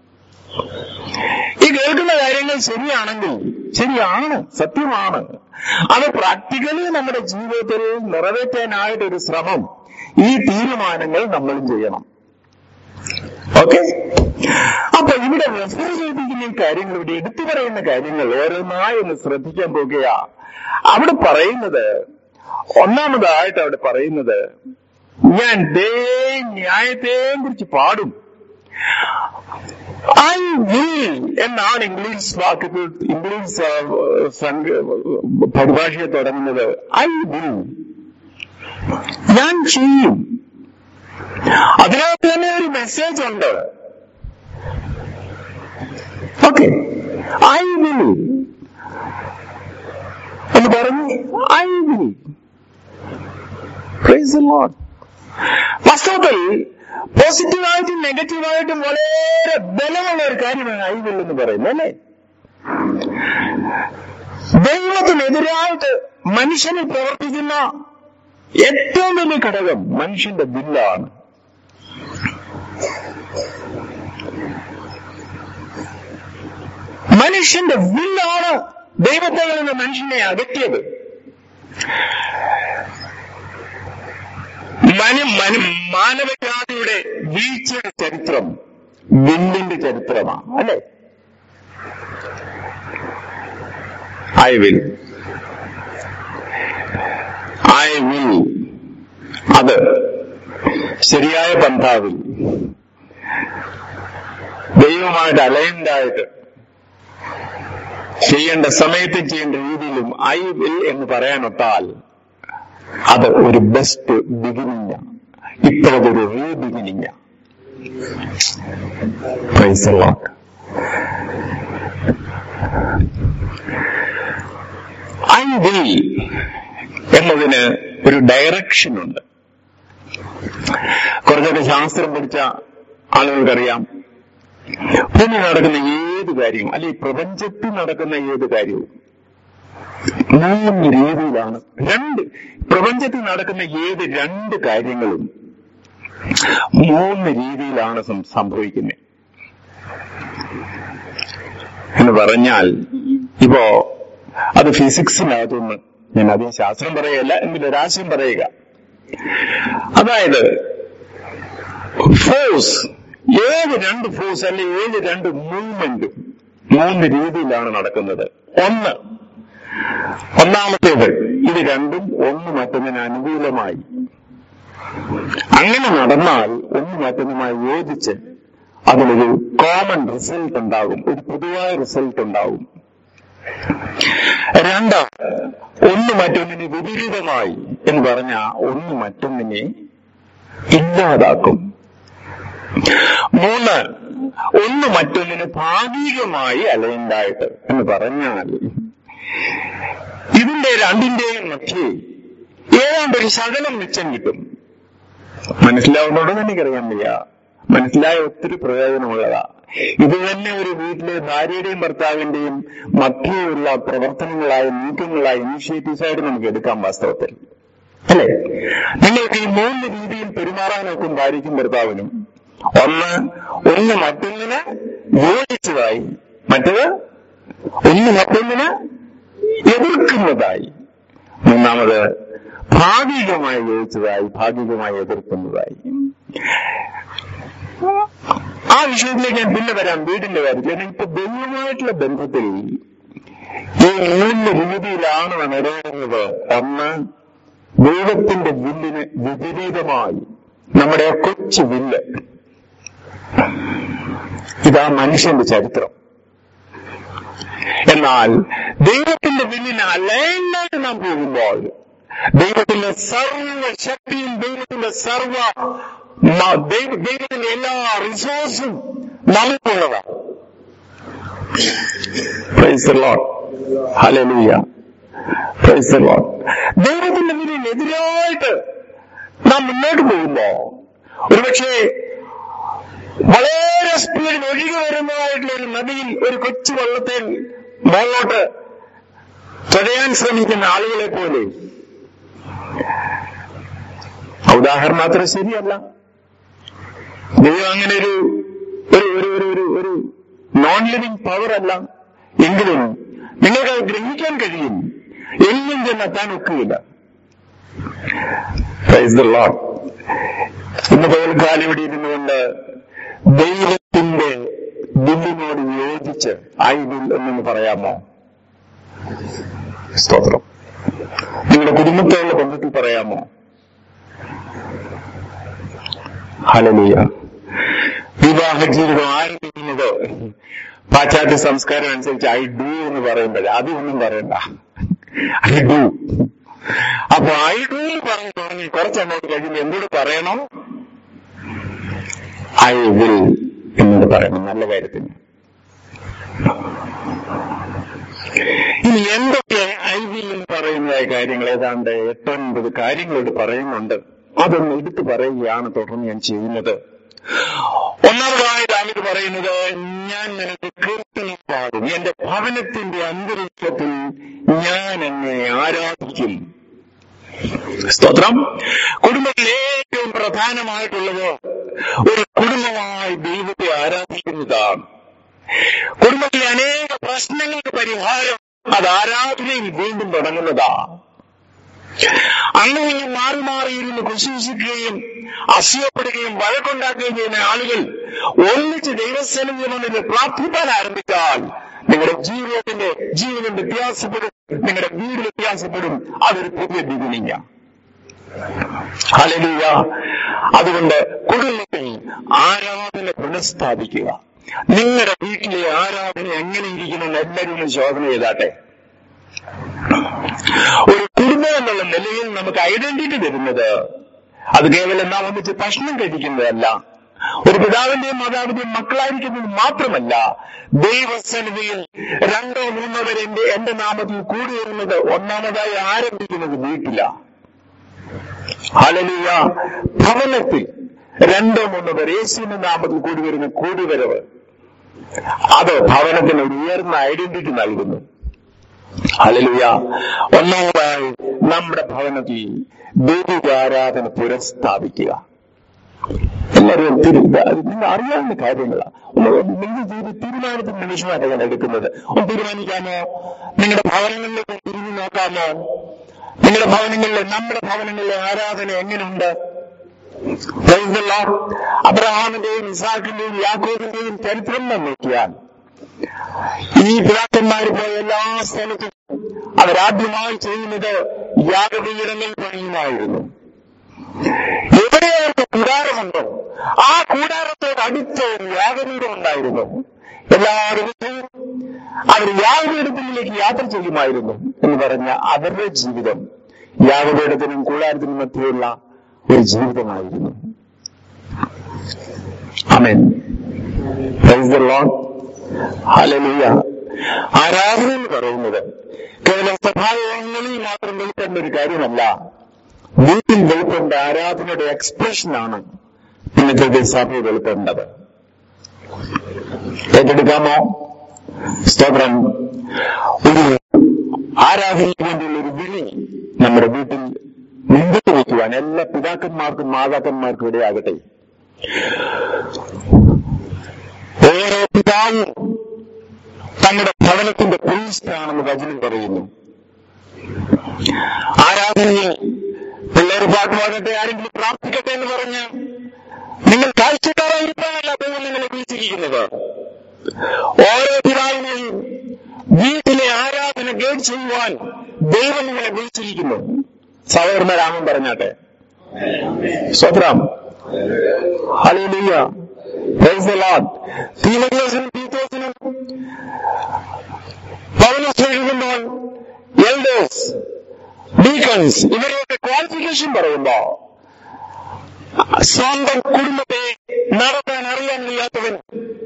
ഈ കേൾക്കുന്ന കാര്യങ്ങൾ ശരിയാണെങ്കിൽ ശരിയാണ് സത്യമാണ് അത് പ്രാക്ടിക്കലി നമ്മുടെ ജീവിതത്തിൽ നിറവേറ്റാനായിട്ടൊരു ശ്രമം ഈ തീരുമാനങ്ങൾ നമ്മളും ചെയ്യണം ഓക്കെ അപ്പൊ ഇവിടെ റെഫർ ചെയ്തിരിക്കുന്ന ഈ കാര്യങ്ങൾ ഇവിടെ എടുത്തു പറയുന്ന കാര്യങ്ങൾ ഓരോന്നായി ഒന്ന് ശ്രദ്ധിക്കാൻ പോകുക അവിടെ പറയുന്നത് ഒന്നാമതായിട്ട് അവിടെ പറയുന്നത് ഞാൻ ദേ ന്യായത്തെയും കുറിച്ച് പാടും ഐ വിൽ എന്നാണ് ഇംഗ്ലീഷ് വാക്കുകൾ ഇംഗ്ലീഷ് ആ, സംഘ പരിഭാഷയെ തുടങ്ങുന്നത് ഐ വിൽ ഞാൻ ചെയ്യും അതിനകത്ത് തന്നെ ഒരു മെസ്സേജ് ഉണ്ട് ഓക്കെ ഐ വിൽ എന്ന് പറഞ്ഞു ഐ വിൽ പ്രൈസ് ലോഡ് വാസ്തവത്തിൽ പോസിറ്റീവായിട്ടും നെഗറ്റീവായിട്ടും വളരെ ബലമുള്ള ഒരു കാര്യമാണ് ഐ വിൽ എന്ന് പറയുന്നത് അല്ലേ ദൈവത്തിനെതിരായിട്ട് മനുഷ്യനിൽ പ്രവർത്തിക്കുന്ന ഏറ്റവും വലിയ ഘടകം മനുഷ്യന്റെ ബില്ലാണ് മനുഷ്യന്റെ വില്ലാണ് ദൈവത്തിൽ നിന്ന് മനുഷ്യനെ അകറ്റിയത് മനു മനു മാനവജാതിയുടെ വീഴ്ചയുടെ ചരിത്രം വില്ലിന്റെ ചരിത്രമാണ് അല്ലെ ഐ വിൽ ഐ വിൽ അത് ശരിയായ പന്ഥാവിൽ ദൈവമായിട്ട് അലൈൻഡായിട്ട് ചെയ്യേണ്ട സമയത്ത് ചെയ്യേണ്ട രീതിയിലും ഐ വിൽ എന്ന് പറയാനൊട്ടാൽ അത് ഒരു ബെസ്റ്റ് ബിഗിനിങ് ഇപ്പോൾ അതൊരു rebeginning praise Lord I will എന്നതിന് ഒരു ഡയറക്ഷൻ ഉണ്ട് കുറച്ചൊക്കെ ശാസ്ത്രം പഠിച്ച ആളുകൾക്കറിയാം ഭൂമി നടക്കുന്ന ഏത് കാര്യവും അല്ലെ ഈ പ്രപഞ്ചത്തിൽ നടക്കുന്ന ഏത് കാര്യവും മൂന്ന് രീതിയിലാണ് രണ്ട് പ്രപഞ്ചത്തിൽ നടക്കുന്ന ഏത് രണ്ട് കാര്യങ്ങളും മൂന്ന് രീതിയിലാണ് സം- സംഭവിക്കുന്നത് എന്ന് പറഞ്ഞാൽ ഇപ്പോ അത് ഫിസിക്സിനകത്തുനിന്ന് ഞാൻ അധികം ശാസ്ത്രം പറയുകയല്ല എങ്കിലും ഒരാശയം പറയുക അതായത് ഫോഴ്സ് ഏത് രണ്ട് ഫോഴ്സ് അല്ലെ ഏത് രണ്ട് മൂവ്മെന്റും മൂന്ന് രീതിയിലാണ് നടക്കുന്നത് ഒന്ന് ഒന്നാമത്തേത് ഇത് രണ്ടും ഒന്ന് മറ്റൊന്നിന് അനുകൂലമായി അങ്ങനെ നടന്നാൽ ഒന്ന് മറ്റൊന്നുമായി യോജിച്ച് അതിലൊരു കോമൺ റിസൾട്ട് ഉണ്ടാകും ഒരു പൊതുവായ റിസൾട്ട് ഉണ്ടാകും രണ്ട് ഒന്ന് മറ്റൊന്നിന് വിപരീതമായി എന്ന് പറഞ്ഞ ഒന്ന് മറ്റൊന്നിനെ ഇല്ലാതാക്കും മൂന്ന് ഒന്ന് മറ്റൊന്നിന് ഭാഗികമായി അലൈൻഡായിട്ട് എന്ന് പറഞ്ഞാൽ ഇതിന്റെ രണ്ടിന്റെയും മധ്യേ ഏതാണ്ട് ഒരു ശകലം മിച്ചം കിട്ടും മനസ്സിലാവുന്നോണ്ടെന്ന് എനിക്കറിയാൻ വയ്യ മനസ്സിലായ ഒത്തിരി പ്രയോജനമുള്ളതാ ഇത് തന്നെ ഒരു വീട്ടിലെ ഭാര്യയുടെയും ഭർത്താവിന്റെയും മധ്യയുള്ള പ്രവർത്തനങ്ങളായ നീക്കങ്ങളായ ഇനിഷ്യേറ്റീവ്സ് ആയിട്ട് നമുക്ക് എടുക്കാം വാസ്തവത്തിൽ അല്ലേ നിങ്ങൾക്ക് ഈ മൂന്ന് രീതിയിൽ പെരുമാറാൻ നോക്കും ഭാര്യയ്ക്കും ഭർത്താവിനും ഒന്ന് ഒന്ന് മറ്റൊന്നിന് യോജിച്ചതായി മറ്റത് ഒന്ന് മറ്റൊന്നിന് എതിർക്കുന്നതായി മൂന്നാമത് ഭാഗികമായി യോജിച്ചതായി ഭാഗികമായി എതിർക്കുന്നതായി ആ വിഷയത്തിലേക്ക് ഞാൻ പിന്നെ വരാം വീടിന്റെ കാര്യത്തിൽ എന്നാൽ ഇപ്പൊ ദൈവമായിട്ടുള്ള ബന്ധത്തിൽ ഈ മൂന്ന് രീതിയിലാണ് നടക്കുന്നത് ഒന്ന് ദൈവത്തിന്റെ വില്ലിന് വിപരീതമായി നമ്മുടെ ആ കൊച്ചു വില്ല് ഇതാ മനുഷ്യന്റെ ചരിത്രം എന്നാൽ ദൈവത്തിന്റെ വില്ലിന് അലൈനായിട്ട് നാം പോകുമ്പോൾ ദൈവത്തിന്റെ സർവ ശക്തിയും ദൈവത്തിന്റെ സർവ മ- ദൈവ- ദൈവത്തിന്റെ എല്ലാ റിസോഴ്സും നമുക്കുള്ളതാണ് പ്രൈസ് ലോട്ട് ഹലലൂയ പ്രൈസ് ലോട്ട് ദൈവത്തിന്റെ വില്ലിനെതിരായിട്ട് നാം മുന്നോട്ട് പോകുമ്പോ ഒരുപക്ഷെ വളരെ സ്പീഡിൽ ഒഴുകി വരുന്നതായിട്ടുള്ള ഒരു നദിയിൽ ഒരു കൊച്ചു വെള്ളത്തിൽ മുകളോട്ട് തുഴയാൻ ശ്രമിക്കുന്ന ആളുകളെ പോലെ ആ ഉദാഹരണം അത്ര ശരിയല്ല ദൈവം അങ്ങനെ ഒരു ഒരു ഒരു ഒരു ഒരു ഒരു നോൺ ലിവിങ് പവർ അല്ല എങ്കിലും നിങ്ങൾക്ക് അത് ഗ്രഹിക്കാൻ കഴിയും എന്നും ചെന്നെത്താൻ ഒക്കുകയില്ല പ്രൈസ് ദ ലോർഡ് ഇന്ന് പകൽക്കാലം ഇവിടെ ഇരുന്നുകൊണ്ട് ദൈവത്തിന്റെ ബില്ലിനോട് യോജിച്ച് ഐ വിൽ എന്നൊന്ന് പറയാമോ സ്തോത്രം നിങ്ങളുടെ കുടുംബത്തോടുള്ള ബന്ധത്തിൽ പറയാമോ ഹലലിയ വിവാഹ ജീവിതം ആരംഭിക്കുന്നത് പാശ്ചാത്യ സംസ്കാരം അനുസരിച്ച് ഐ ഡു എന്ന് പറയുമ്പോൾ അതൊന്നും പറയണ്ട ഐ ഡു അപ്പൊ ഐ ഡു പറഞ്ഞു തുടങ്ങി കുറച്ചങ്ങോട്ട് കഴിയുമ്പോൾ എന്തുകൊണ്ട് പറയണം ഐ വിൽ എന്നോട് പറയണം നല്ല കാര്യത്തിന് ഇനി എന്തൊക്കെ ഐ വിൽ എന്ന് പറയുന്നതായ കാര്യങ്ങൾ ഏതാണ്ട് എട്ടൊൻപത് കാര്യങ്ങളോട് പറയുന്നുണ്ട് അതൊന്ന് എടുത്തു പറയുകയാണ് തുടർന്ന് ഞാൻ ചെയ്യുന്നത് ഒന്നാമതായി ദാമിത് പറയുന്നത് ഞാൻ നിനക്ക് കീർത്തനം പാടും എന്റെ ഭവനത്തിന്റെ അന്തരീക്ഷത്തിൽ ഞാൻ എന്നെ ആരാധിക്കും സ്തോത്രം കുടുംബത്തിൽ ഏറ്റവും പ്രധാനമായിട്ടുള്ളത് ഒരു കുടുംബമായി ദൈവത്തെ ആരാധിക്കുന്നതാണ് കുടുംബത്തിലെ അനേക പ്രശ്നങ്ങൾക്ക് പരിഹാരം അത് ആരാധനയിൽ വീണ്ടും തുടങ്ങുന്നതാ അങ്ങനെ മാറി മാറിയിരുന്ന് കുശിക്കുകയും അസൂയപ്പെടുകയും വഴക്കുണ്ടാക്കുകയും ചെയ്യുന്ന ആളുകൾ ഒന്നിച്ച് ദൈവസേനയിൽ മുന്നിൽ പ്രാർത്ഥിക്കാൻ ആരംഭിച്ചാൽ നിങ്ങളുടെ ജീവിതത്തിന്റെ ജീവനം വ്യത്യാസപ്പെടും നിങ്ങളുടെ വീട് വ്യത്യാസപ്പെടും അതൊരു പുതിയ ബിഗിനിങ്ങാണ് ഹല്ലേലൂയ അതുകൊണ്ട് കുടുംബത്തിൽ ആരാധന പുനഃസ്ഥാപിക്കുക നിങ്ങളുടെ വീട്ടിലെ ആരാധന എങ്ങനെ ഇരിക്കുമെന്ന് എല്ലാവരും ഒന്ന് ശോധന ചെയ്താട്ടെ ഒരു കുടുംബം എന്നുള്ള നിലയിൽ നമുക്ക് ഐഡന്റിറ്റി തരുന്നത് അത് കേവലം നാം ഒന്നിച്ച് ഭക്ഷണം കഴിക്കുന്നതല്ല ഒരു പിതാവിന്റെയും മാതാവിന്റെയും മക്കളായിരിക്കുന്നത് മാത്രമല്ല ദൈവസന്നിധിയിൽ രണ്ടോ മൂന്നോ പേര് എന്റെ എന്റെ നാമത്തിൽ കൂടി വരുന്നത് ഒന്നാമതായി ആരംഭിക്കുന്നത് വീട്ടിലാണ് ഹലലിയ ഭവനത്തിൽ രണ്ടോ മൂന്നോ പേർ യേശുവിന്റെ നാമത്തിൽ കൂടി വരുന്ന കൂടിവരവ് അത് ഭവനത്തിന് ഒരു ഉയർന്ന ഐഡന്റിറ്റി നൽകുന്നു ഹലലിയ ഒന്നാമതായി നമ്മുടെ ഭവനത്തിൽ ദൈവിക ആരാധന പുനഃസ്ഥാപിക്കുക എല്ലാവരും തിരി അത് നിങ്ങൾ അറിയാവുന്ന കാര്യങ്ങളാണ് നിങ്ങൾ ചെയ്ത് തീരുമാനത്തിന് നിമിഷമായിട്ട് ഞാൻ എടുക്കുന്നത് ഒന്ന് തീരുമാനിക്കാമോ നിങ്ങളുടെ ഭവനങ്ങളിലേക്ക് തിരിഞ്ഞു നോക്കാമോ നിങ്ങളുടെ ഭവനങ്ങളിലെ നമ്മുടെ ഭവനങ്ങളിലെ ആരാധന എങ്ങനെയുണ്ട് Praise the Lord. അബ്രഹാമിന്റെയും ഇസാഖിന്റെയും യാക്കോബിന്റെയും ചരിത്രം നാം നോക്കിയാൽ ഈ പിതാക്കന്മാർ പോയ എല്ലാ സ്ഥലത്തും അവരാദ്യമായി ചെയ്യുന്നത് യാഗപീഠങ്ങൾ പണിയുമായിരുന്നു എവിടെയായിരുന്നു കൂടാരമുണ്ടോ ആ കൂടാരത്തോട് അടുത്ത് ഒരു യാഗപീഠം ഉണ്ടായിരുന്നു എല്ലാ ദിവസവും അവർ യാഗപീഠത്തിലേക്ക് യാത്ര ചെയ്യുമായിരുന്നു എന്ന് പറഞ്ഞ അവരുടെ ജീവിതം യാഗപീഠത്തിനും കൂടാരത്തിനും മധ്യയുള്ള ഒരു ജീവിതമായിരുന്നു അമേൻ Praise the Lord. Hallelujah. ആരാധന എന്ന് പറയുന്നത് കേവലം സഭായോഗങ്ങളിൽ മാത്രം വെളിപ്പെടേണ്ട ഒരു കാര്യമല്ല വീട്ടിൽ വെളിപ്പെടേണ്ട ആരാധനയുടെ എക്സ്പ്രഷനാണ് ഇന്നത്തെ സഭയിൽ വെളിപ്പെടേണ്ടത് ഏറ്റെടുക്കാമോ സ്തോത്രം ഒരു ആരാധനയ്ക്ക് വേണ്ടിയുള്ള ഒരു വിളി നമ്മുടെ വീട്ടിൽ മുമ്പോട്ട് വയ്ക്കുവാൻ എല്ലാ പിതാക്കന്മാർക്കും മാതാക്കന്മാർക്കും ഇടയാകട്ടെ ഓരോ പിതാവും തങ്ങളുടെ ഭവനത്തിന്റെ പ്രീസ്റ്റാണെന്ന് വചനം പറയുന്നു ആരാധനയിൽ പിള്ളേർ പാട്ട് പാടട്ടെ ആരെങ്കിലും പ്രാർത്ഥിക്കട്ടെ എന്ന് പറഞ്ഞ് നിങ്ങൾ കാഴ്ചക്കാരായിരിക്കാനല്ല ദൈവം നിങ്ങളെ വിളിച്ചിരിക്കുന്നത് ഓരോ പിതാവിനെയും വീട്ടിലെ ആരാധന ഗേഡ് ചെയ്യുവാൻ ദൈവം നിങ്ങളെ വിളിച്ചിരിക്കുന്നു സഹോദരന്മാരാമൻ പറഞ്ഞാട്ടെ സ്വത്രം ഹല്ലേലൂയ പ്രൈസ് ദ ലോർഡ് തീമോസിനും പീത്തോസിനും പൗലോസ് എഴുതുമ്പോൾ എൽഡേഴ്സ് ഡീക്കൺസ് ഇവരെയൊക്കെ ക്വാളിഫിക്കേഷൻ പറയുമ്പോ സ്വന്തം കുടുംബത്തെ നടത്താൻ അറിയാൻ വയ്യാത്തവൻ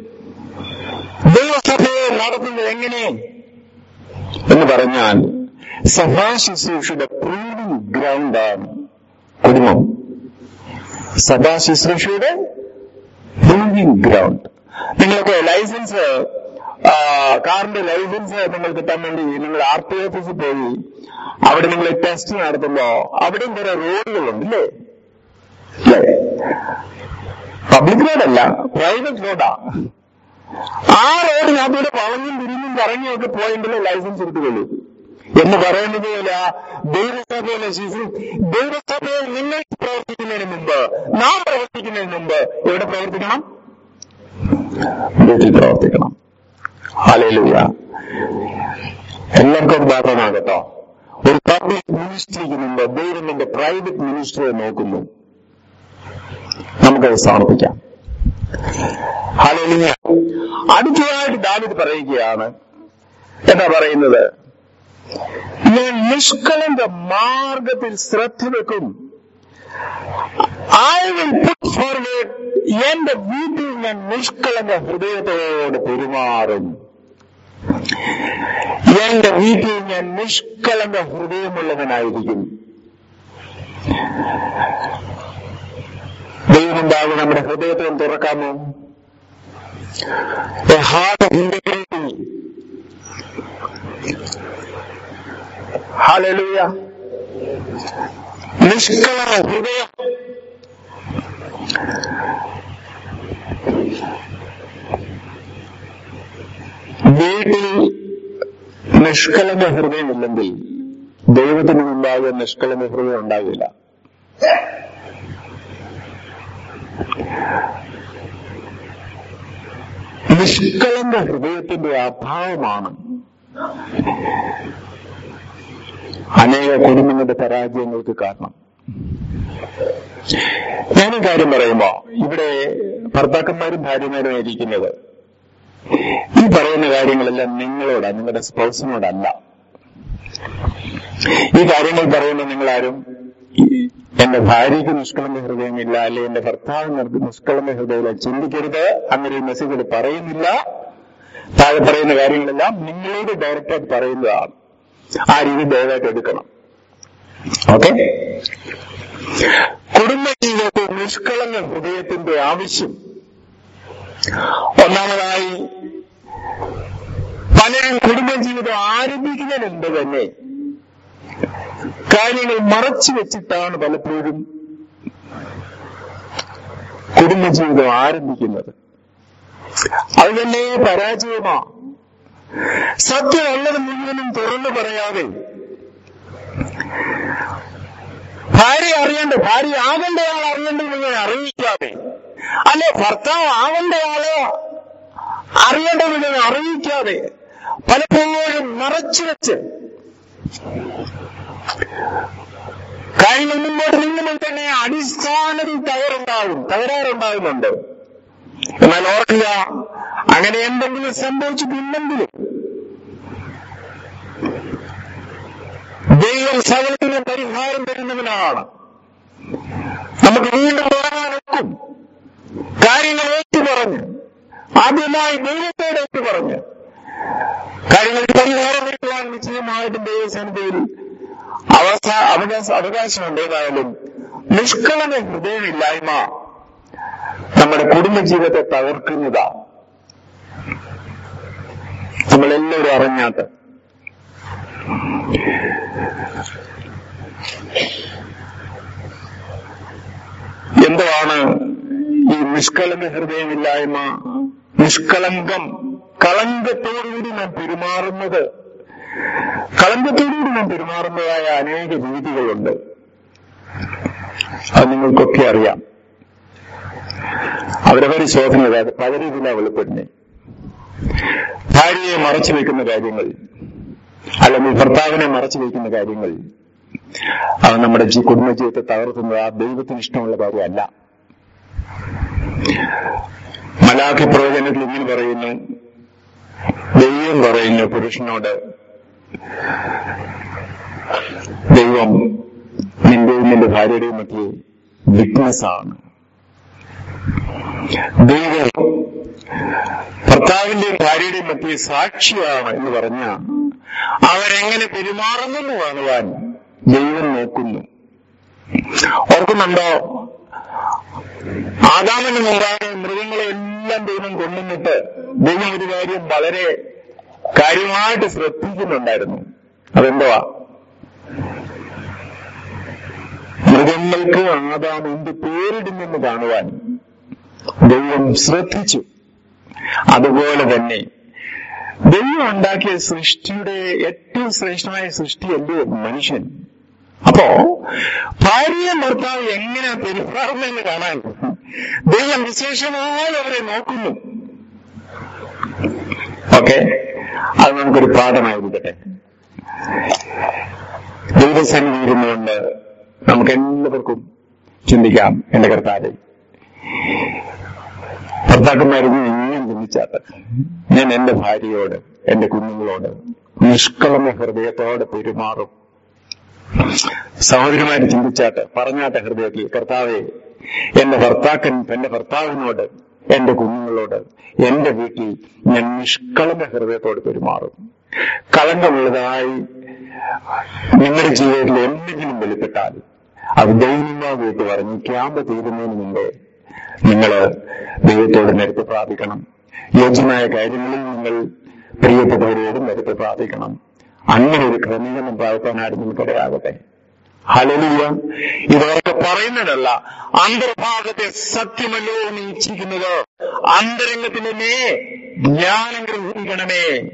ദൈവസഭയെ നടത്തുന്നത് എങ്ങനെ എന്ന് പറഞ്ഞാൽ സഭാ ശുശ്രൂഷയുടെ പ്രൂവിംഗ് ഗ്രൗണ്ടാണ് കുടുംബം സഭാ ശുശ്രൂഷയുടെ പ്രൂവിംഗ് ഗ്രൗണ്ട് നിങ്ങൾക്ക് ലൈസൻസ് ആ, കാറിന്റെ ലൈസൻസ് നിങ്ങൾ കിട്ടാൻ വേണ്ടി നിങ്ങൾ ആർ ടി ഓഫീസിൽ പോയി അവിടെ നിങ്ങൾ ടെസ്റ്റ് നടത്തുമ്പോ അവിടെയും കുറെ റോഡുകളുണ്ട് ഇല്ലേ അല്ലേ പബ്ലിക് റോഡല്ല പ്രൈവറ്റ് റോഡാ ആ റോഡിനകത്തൂടെ വളഞ്ഞും തിരിഞ്ഞും കറങ്ങിയും ഒക്കെ പോയെങ്കിലേ ലൈസൻസ് എടുത്തുകൊള്ളൂ എന്ന് പറയുന്നത് പോലെ ആ ദൈവസഭയിലെ ശിശു ദൈവസഭയിൽ നിങ്ങൾ പ്രവർത്തിക്കുന്നതിന് മുമ്പ് നാം പ്രവർത്തിക്കുന്നതിന് മുമ്പ് എവിടെ പ്രവർത്തിക്കണം വീട്ടിൽ പ്രവർത്തിക്കണം ഹാലയിലൂയ എല്ലാവർക്കും ബാധകമാകട്ടോ ഒരു പബ്ലിക് മിനിസ്ട്രിക്ക് മുമ്പ് ദൈവം എന്റെ പ്രൈവറ്റ് മിനിസ്ട്രിയെ നോക്കുന്നു നമുക്കത് സമർപ്പിക്കാം ഹാലയിലൂയ അടുത്തതായിട്ട് ദാവിദ് പറയുകയാണ് എന്താ പറയുന്നത് ഞാൻ നിഷ്കളങ്ക മാർഗത്തിൽ ശ്രദ്ധ വെക്കും ഐ വിൽ പുട്ട് ഫോർവേഡ് എന്റെ വീട്ടിൽ ഞാൻ നിഷ്കളങ്ക ഹൃദയത്തോട് പെരുമാറും എന്റെ വീട്ടിൽ ഞാൻ നിഷ്കളങ്ക ഹൃദയമുള്ളവനായിരിക്കും ദൈവമുണ്ടാകും നമ്മുടെ ഹൃദയത്തെ ഒന്ന് തുറക്കാമോ a heart of integrity hallelujah നിഷ്കള ഹൃദയം വീട്ടിൽ നിഷ്കളങ്ക ഹൃദയമില്ലെങ്കിൽ ദൈവത്തിന് മുമ്പാകെ നിഷ്കളങ്ക ഹൃദയം ഉണ്ടാകില്ല നിഷ്കളങ്ക ഹൃദയത്തിന്റെ അഭാവമാണ് അനേക കുടുംബങ്ങളുടെ പരാജയങ്ങൾക്ക് കാരണം ഞാൻ ഈ കാര്യം പറയുമ്പോ ഇവിടെ ഭർത്താക്കന്മാരും ഭാര്യമാരും ഇരിക്കുന്നത് ഈ പറയുന്ന കാര്യങ്ങളെല്ലാം നിങ്ങളോടാ നിങ്ങളുടെ സ്പൗസിനോടല്ല ഈ കാര്യങ്ങൾ പറയുന്ന നിങ്ങളാരും ഈ- എന്റെ ഭാര്യയ്ക്ക് നിഷ്കളങ്ക ഹൃദയമില്ല അല്ലെ എന്റെ ഭർത്താവിന് നിഷ്കളങ്ക ഹൃദയമില്ല ചിന്തിക്കരുത് അങ്ങനെ ഒരു മെസ്സേജിൽ പറയുന്നില്ല താഴെ പറയുന്ന കാര്യങ്ങളെല്ലാം നിങ്ങളോട് ഡയറക്റ്റായിട്ട് പറയുന്നതാണ് ആ രീതി ദയവായിട്ട് എടുക്കണം ഓക്കെ കുടുംബജീവിതത്തിൽ നിഷ്കളങ്ക ഹൃദയത്തിന്റെ ആവശ്യം ഒന്നാമതായി പലരും കുടുംബജീവിതം ആരംഭിക്കുന്നതിന് മുമ്പ് തന്നെ കാര്യങ്ങൾ മറച്ചു വെച്ചിട്ടാണ് പലപ്പോഴും കുടുംബജീവിതം ആരംഭിക്കുന്നത് അത് തന്നെ പരാജയമാ സത്യമുള്ളത് മുഴുവനും തുറന്നു പറയാതെ ഭാര്യ അറിയണ്ട ഭാര്യ ആകേണ്ട ആൾ അറിയേണ്ടത് അറിയിക്കാതെ അല്ലെ ഭർത്താവ് ആകേണ്ട ആള് അറിയേണ്ടത് അറിയിക്കാതെ പലപ്പോഴും മറച്ചു വെച്ച് കാര്യങ്ങൾ മുമ്പോട്ട് നീങ്ങുമ്പോൾ തന്നെ അടിസ്ഥാനത്തിൽ തകരുണ്ടാകും തകരാറുണ്ടാകുന്നുണ്ട് എന്നാൽ ഓർക്കുക അങ്ങനെ എന്തെങ്കിലും സംഭവിച്ചിട്ടുണ്ടെങ്കിലും ദൈവം സകലത്തിനും പരിഹാരം തരുന്നവനാണ് നമുക്ക് വീണ്ടും പോകാനൊക്കും കാര്യങ്ങൾ ഏറ്റുപറഞ്ഞ് ആദ്യമായി ദൈവത്തോട് ഏറ്റുപറഞ്ഞ് കാര്യങ്ങൾക്ക് പരിഹാരം വരുത്തുവാൻ നിശ്ചയമായിട്ടും ദൈവസന്നിധിയിൽ അവസ്ഥ അവകാശ അവകാശമുണ്ട് ഏതായാലും നിഷ്കളങ്ക ഹൃദയമില്ലായ്മ നമ്മുടെ കുടുംബജീവിതത്തെ തകർക്കുന്നതാ നമ്മളെല്ലാവരും അറിഞ്ഞാട്ട് എന്താണ് ഈ നിഷ്കളങ്ക ഹൃദയമില്ലായ്മ നിഷ്കളങ്കം കളങ്കത്തോടുകൂടി നാം പെരുമാറുന്നത് കളങ്കത്തോടുകൂടി നാം പെരുമാറുന്നതായ അനേക രീതികളുണ്ട് അത് നിങ്ങൾക്കൊക്കെ അറിയാം അവരവരെ ശോധന അതായത് പല രീതിയിലാണ് വെളിപ്പെടുന്നത് ഭാര്യയെ മറച്ചു വെക്കുന്ന കാര്യങ്ങൾ അല്ലെങ്കിൽ ഭർത്താവിനെ മറച്ചു വെക്കുന്ന കാര്യങ്ങൾ അത് നമ്മുടെ ജീ കുടുംബജീവിതത്തെ തകർക്കുന്നത് ആ ദൈവത്തിന് ഇഷ്ടമുള്ള കാര്യമല്ല മലാഖി പ്രവചനത്തിൽ ഇങ്ങനെ പറയുന്നു ദൈവം പറയുന്നു പുരുഷനോട് ദൈവം നിന്റെയും നിന്റെ ഭാര്യയുടെയും മധ്യേ വിറ്റ്നസ് ആണ് ദൈവം ഭർത്താവിന്റെയും ഭാര്യയുടെയും മധ്യേ സാക്ഷിയാണ് എന്ന് പറഞ്ഞ അവരെങ്ങനെ പെരുമാറുന്നെന്ന് കാണുവാൻ ദൈവം നോക്കുന്നു ഓർക്കുന്നുണ്ടോ ആദാമിന് മുമ്പാകെ മൃഗങ്ങളെ എല്ലാം ദൈവം കൊണ്ടുവന്നിട്ട് ദൈവം ഒരു കാര്യം വളരെ കാര്യമായിട്ട് ശ്രദ്ധിക്കുന്നുണ്ടായിരുന്നു അതെന്തുവാ മൃഗങ്ങൾക്ക് ആദാം എന്ത് പേരിടുന്നെന്ന് കാണുവാൻ ദൈവം ശ്രദ്ധിച്ചു അതുപോലെ തന്നെ ദൈവം ഉണ്ടാക്കിയ സൃഷ്ടിയുടെ ഏറ്റവും ശ്രേഷ്ഠമായ സൃഷ്ടിയല്ലേ മനുഷ്യൻ അപ്പോ ഭാര്യയും ഭർത്താവ് എങ്ങനെ പെരുമാറുന്നെന്ന് കാണാൻ ദൈവം വിശേഷമായി അവരെ നോക്കുന്നു ഓക്കെ അത് നമുക്കൊരു പാഠമായിരിക്കട്ടെ ദൈവസന്നിധി ഇരുന്നുകൊണ്ട് നമുക്ക് എല്ലാവർക്കും ചിന്തിക്കാം എന്റെ കർത്താവ് ഭർത്താക്കന്മാരൊന്നും ഇനിയും ചിന്തിച്ചാട്ട് ഞാൻ എന്റെ ഭാര്യയോട് എന്റെ കുഞ്ഞുങ്ങളോട് നിഷ്കളമ ഹൃദയത്തോടെ പെരുമാറും സഹോദരിമാര് ചിന്തിച്ചാട്ട് പറഞ്ഞാട്ടെ ഹൃദയത്തിൽ കർത്താവെ എന്റെ ഭർത്താക്കൻ എന്റെ ഭർത്താവിനോട് എന്റെ കുഞ്ഞുങ്ങളോട് എന്റെ വീട്ടിൽ ഞാൻ നിഷ്കളങ്ക ഹൃദയത്തോട് പെരുമാറും കളങ്കമുള്ളതായി നിങ്ങളുടെ ജീവിതത്തിൽ എന്തെങ്കിലും വെളിപ്പെട്ടാൽ അത് ദൈവമായിട്ട് പറഞ്ഞ് ക്യാമ്പ് തീരുന്നതിന് മുമ്പേ നിങ്ങൾ ദൈവത്തോട് നിരത്തി പ്രാപിക്കണം യോജ്യമായ കാര്യങ്ങളിൽ നിങ്ങൾ പ്രിയപ്പെട്ടവരോടും നിരത്തി പ്രാപിക്കണം അങ്ങനെ ഒരു ക്രമീകരണം പ്രാപിക്കാനായിട്ട് നിങ്ങൾക്കിടയാകട്ടെ ഹലലിയ ഇതൊക്കെ പറയുന്നതല്ല അന്തർഭാഗത്തെ സത്യമല്ലോ നീ ഇച്ഛിക്കുന്നത് അന്തരംഗത്തിന്റെ മേ ജ്ഞാനം ഗ്രഹിക്കണമേ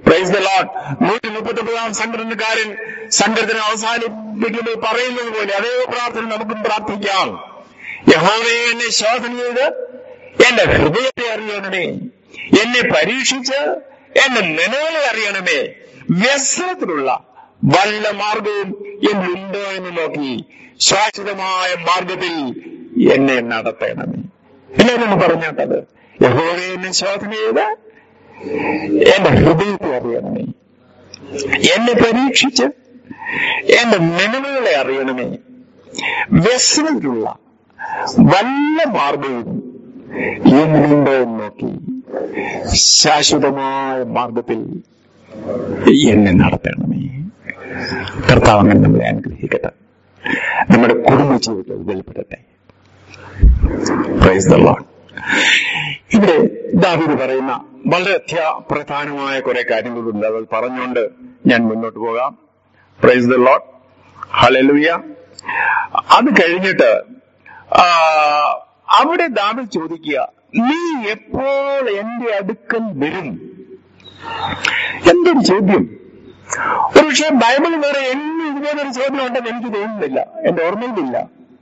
പ്രൈസ് ദ ലോഡ് നൂറ്റി മുപ്പത്തി ഒമ്പതാം സംഘടനക്കാരൻ സംഘടന അവസാനിപ്പിക്കുമ്പോൾ പറയുന്നത് പോലെ അതേ പ്രാർത്ഥന നമുക്കും പ്രാർത്ഥിക്കാം യഹോവയെ എന്നെ ശോധന ചെയ്ത് എന്റെ ഹൃദയത്തെ അറിയണമേ എന്നെ പരീക്ഷിച്ച് എന്റെ നിലവിലെ അറിയണമേ വ്യസനത്തിലുള്ള വല്ല മാർഗവും എന്നിലുണ്ടോ എന്ന് നോക്കി ശാശ്വതമായ മാർഗത്തിൽ എന്നെ നടത്തണമേ എല്ലാവരും ഒന്ന് പറഞ്ഞാട്ടത് യഹോവയെ എന്നെ ശോധന ചെയ്ത് എന്റെ ഹൃദയത്തെ അറിയണമേ എന്നെ പരീക്ഷിച്ച് എന്റെ നിലവുകളെ അറിയണമേ വ്യസനത്തിലുള്ള വല്ല മാർഗവും എന്നിലുണ്ടോ എന്ന് നോക്കി ശാശ്വതമായ മാർഗത്തിൽ എന്നെ നടത്തണമേ കർത്താവ് അങ്ങനെ നമ്മളെ അനുഗ്രഹിക്കട്ടെ നമ്മുടെ കുടുംബ ജീവിതത്തിൽ വെളിപ്പെടട്ടെ പ്രൈസ് ദ ലോർഡ് ഇവിടെ ദാവീദ് പറയുന്ന വളരെ അത്യാപ്രധാനമായ കുറെ കാര്യങ്ങളുണ്ട് അത് പറഞ്ഞുകൊണ്ട് ഞാൻ മുന്നോട്ട് പോകാം പ്രൈസ് ദ ലോർഡ് ഹലലുയ അത് കഴിഞ്ഞിട്ട് ആ, അവിടെ ദാവീദ് ചോദിക്കുക നീ എപ്പോൾ എന്റെ അടുക്കൽ വരും എന്തൊരു ചോദ്യം ഒരു പക്ഷേ ബൈബിൾ വേറെ എന്നും ഇതുപോലൊരു ചോദ്യം ഉണ്ടെന്ന് എനിക്ക് തോന്നുന്നില്ല എന്റെ ഓർമ്മയിലില്ല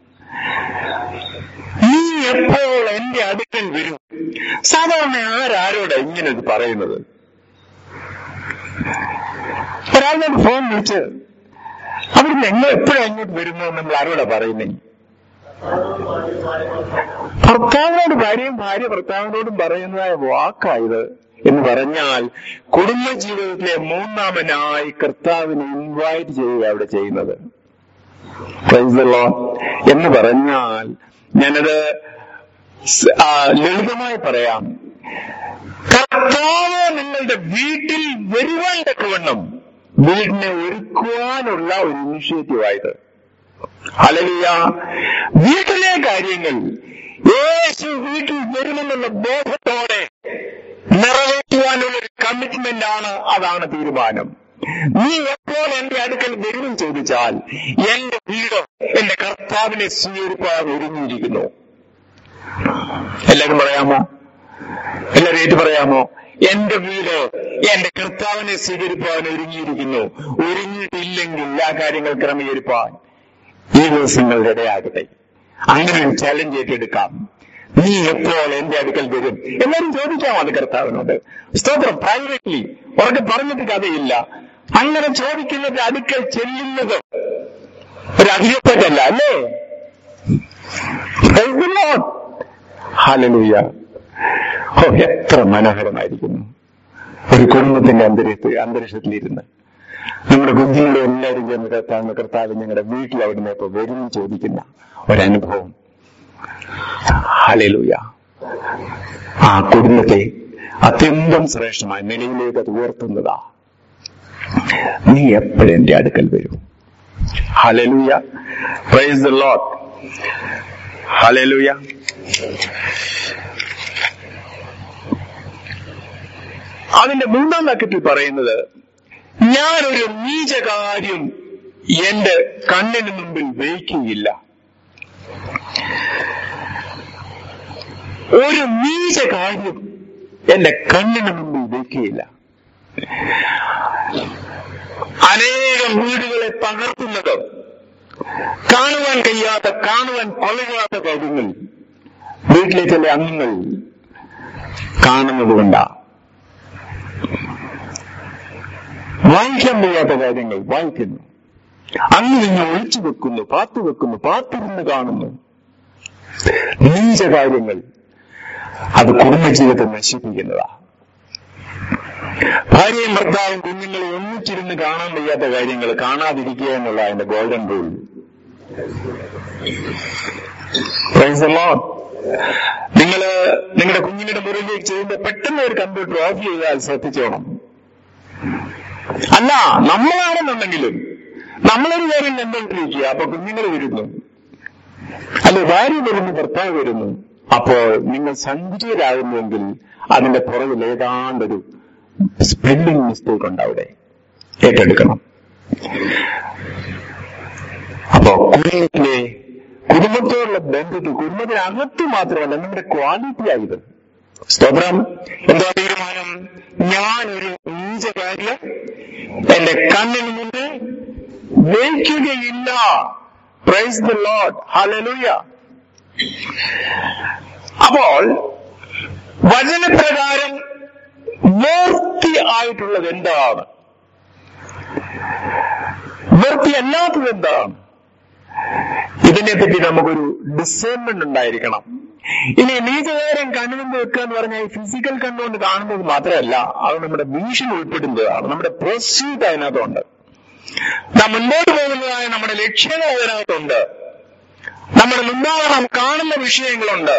നീ എപ്പോൾ എന്റെ അടുക്കൽ വരും സാധാരണ ആരാരോടാ ഇങ്ങനെ ഇത് പറയുന്നത് ഒരാളോട് ഫോൺ വിളിച്ച് അവിടുന്ന് എങ്ങനെ എപ്പോഴാ ഇങ്ങോട്ട് വരുന്നു നമ്മൾ ആരോടാ പറയുന്നേ ഭർത്താവിനോട് ഭാര്യയും ഭാര്യ ഭർത്താവിനോടും പറയുന്നതായ വാക്കായത് എന്ന് പറഞ്ഞാൽ കുടുംബജീവിതത്തിലെ മൂന്നാമനായി കർത്താവിനെ ഇൻവൈറ്റ് ചെയ്യുക അവിടെ ചെയ്യുന്നത് Praise the Lord. എന്ന് പറഞ്ഞാൽ ഞാനത് സ്- ആ, ലളിതമായി പറയാം കർത്താവ് നിങ്ങളുടെ വീട്ടിൽ വരുവാൻ തക്കവണ്ണം വീടിനെ ഒരുക്കുവാനുള്ള ഒരു ഇനിഷ്യേറ്റീവായത് അലലിയ വീട്ടിലെ കാര്യങ്ങൾ യേശു വീട്ടിൽ വരുമെന്നുള്ള ബോധത്തോടെ നിറവേറ്റുവാനുള്ള ഒരു കമ്മിറ്റ്മെന്റ് ആണ് അതാണ് തീരുമാനം നീ എപ്പോൾ എന്റെ അടുക്കൽ വരുമെന്ന് ചോദിച്ചാൽ എന്റെ വീട് എന്റെ കർത്താവിനെ സ്വീകരിക്കാൻ ഒരുങ്ങിയിരിക്കുന്നു എല്ലാവരും പറയാമോ എല്ലാവരും ഏറ്റു പറയാമോ എന്റെ വീട് എന്റെ കർത്താവിനെ സ്വീകരിപ്പാൻ ഒരുങ്ങിയിരിക്കുന്നു ഒരുങ്ങിയിട്ടില്ലെങ്കിൽ ആ കാര്യങ്ങൾ ക്രമീകരിപ്പാൻ ഈ ദിവസങ്ങളുടെ ഇടയാകട്ടെ അങ്ങനെ ഒരു ചലഞ്ച് ഏറ്റെടുക്കാം നീ എപ്പോൾ എന്റെ അടുക്കൽ വരും എല്ലാവരും ചോദിക്കാം അത് കർത്താവിനോട് സ്തോത്രം പ്രൈവറ്റ്ലി ഉറക്കെ പറഞ്ഞിട്ട് കഥയില്ല അങ്ങനെ ചോദിക്കുന്നത് അടുക്കൽ ചെല്ലുന്നത് ഒരു അധികപ്പറ്റല്ല അല്ലേ Praise the Lord. Hallelujah. ഓ എത്ര മനോഹരമായിരിക്കുന്നു ഒരു കുടുംബത്തിന്റെ അന്തരീക്ഷ അന്തരീക്ഷത്തിലിരുന്ന് നമ്മുടെ കുഞ്ഞുങ്ങളെ എല്ലാവരും ചെന്ന് കർത്താവ് കർത്താവ് ഞങ്ങളുടെ വീട്ടിൽ അവിടുന്ന് ഇപ്പൊ വരും ചോദിക്കുന്ന ഒരനുഭവം ഹലലൂയ ആ കുടുംബത്തെ അത്യന്തം ശ്രേഷ്ഠമായ നിലയിലേക്ക് അത് ഉയർത്തുന്നതാ നീ എപ്പോഴെന്റെ അടുക്കൽ വരും ഹലലൂയ പ്രൈസ് ദ ലോട്ട് ഹലലൂയ അതിന്റെ മൂന്നാം വാക്യത്തിൽ പറയുന്നത് ഞാനൊരു നീചകാര്യം എന്റെ കണ്ണിന് മുമ്പിൽ വയ്ക്കുകയില്ല ഒരു നീചകാര്യം എന്റെ കണ്ണിന് മുമ്പിൽ വയ്ക്കുകയില്ല അനേകം വീടുകളെ പകർത്തുന്നത് കാണുവാൻ കഴിയാത്ത കാണുവാൻ കൊള്ളയാത്ത കാര്യങ്ങൾ വീട്ടിലെ ചില അംഗങ്ങൾ കാണുന്നത് കൊണ്ടാ വായിക്കാൻ വയ്യാത്ത കാര്യങ്ങൾ വായിക്കുന്നു അങ്ങ് നിങ്ങൾ ഒളിച്ചു വെക്കുന്നു പാത്തു വെക്കുന്നു പാത്തിരുന്ന് കാണുന്നു നീച കാര്യങ്ങൾ അത് കുടുംബജീവിതത്തെ നശിപ്പിക്കുന്നതാ ഭാര്യയും ഭർത്താവും കുഞ്ഞുങ്ങളെ ഒന്നിച്ചിരുന്ന് കാണാൻ വയ്യാത്ത കാര്യങ്ങൾ കാണാതിരിക്കുക എന്നുള്ള അതിന്റെ ഗോൾഡൻ റൂൾ നിങ്ങള് നിങ്ങളുടെ കുഞ്ഞിന്റെ മുറിയിലേക്ക് ചെയ്യുമ്പോൾ പെട്ടെന്ന് ഒരു കമ്പ്യൂട്ടർ ഓഫ് ചെയ്താൽ ശ്രദ്ധിച്ചോണം അല്ല നമ്മളാണെന്നുണ്ടെങ്കിലും നമ്മളൊരു കാര്യം കണ്ടുകൊണ്ടിരിക്കുക അപ്പൊ കുഞ്ഞുങ്ങൾ വരുന്നു അല്ല ഭാര്യ വരുന്നു ഭർത്താവ് വരുന്നു അപ്പോൾ നിങ്ങൾ സഞ്ചിതരാകുന്നുവെങ്കിൽ അതിന്റെ പുറകിൽ ഏതാണ്ടൊരു സ്പെല്ലിംഗ് മിസ്റ്റേക്ക് ഉണ്ട് അവിടെ ഏറ്റെടുക്കണം അപ്പോ കുടുംബത്തിലെ കുടുംബത്തോടുള്ള ബന്ധത്തിൽ കുടുംബത്തിനകത്ത് മാത്രമല്ല നമ്മുടെ ക്വാളിറ്റി ആയത് സ്തോത്രം എന്താ തീരുമാനം ഞാനൊരു നീചകാര്യം എന്റെ കണ്ണിന് മുന്നിൽ വയ്ക്കുകയില്ല പ്രൈസ് ദ ലോഡ് ഹലലുയ അപ്പോൾ വചനപ്രകാരം വൃത്തി ആയിട്ടുള്ളത് എന്താണ് വൃത്തി അല്ലാത്തത് എന്താണ് ഇതിനെപ്പറ്റി നമുക്കൊരു ഡിസേൺമെന്റ് ഉണ്ടായിരിക്കണം ഇനി നീചകാരം കണ്ണുകൊണ്ട് വെക്കുക എന്ന് പറഞ്ഞാൽ ഫിസിക്കൽ കണ്ണുകൊണ്ട് കാണുന്നത് മാത്രമല്ല അത് നമ്മുടെ വിഷൻ ഉൾപ്പെടുന്നതാണ് നമ്മുടെ പ്രൊസ്യൂട്ട് അതിനകത്തുണ്ട് നാം മുൻപോട്ട് പോകുന്നതായ നമ്മുടെ ലക്ഷ്യങ്ങൾ അതിനകത്തുണ്ട് നമ്മുടെ മുമ്പാകെ നാം കാണുന്ന വിഷയങ്ങളുണ്ട്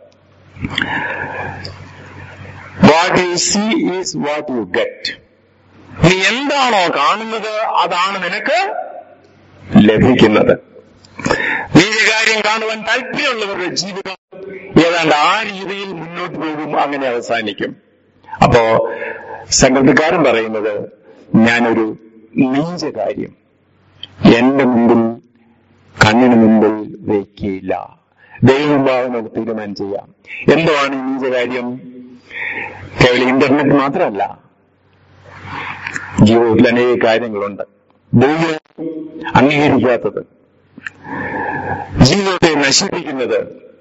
what you see is what you get നീ എന്താണോ കാണുന്നത് അതാണ് നിനക്ക് ലഭിക്കുന്നത് നീചകാര്യം കാണുവാൻ താല്പര്യമുള്ളവരുടെ ജീവിതം ഏതാണ്ട് ആ രീതിയിൽ മുന്നോട്ട് പോകും അങ്ങനെ അവസാനിക്കും അപ്പോ സംഘടനക്കാരൻ പറയുന്നത് ഞാനൊരു നീചകാര്യം എന്റെ മുമ്പിൽ കണ്ണിന് മുമ്പിൽ വയ്ക്കില്ല ദൈവമുമ്പാകെ നമുക്ക് തീരുമാനം ചെയ്യാം എന്താണ് ഈ നീചകാര്യം കേവലം ഇന്റർനെറ്റ് മാത്രമല്ല ജീവിതത്തിൽ അനേക കാര്യങ്ങളുണ്ട് ദൈവം അംഗീകരിക്കാത്തത് ജീവിതത്തെ നശിപ്പിക്കുന്നത്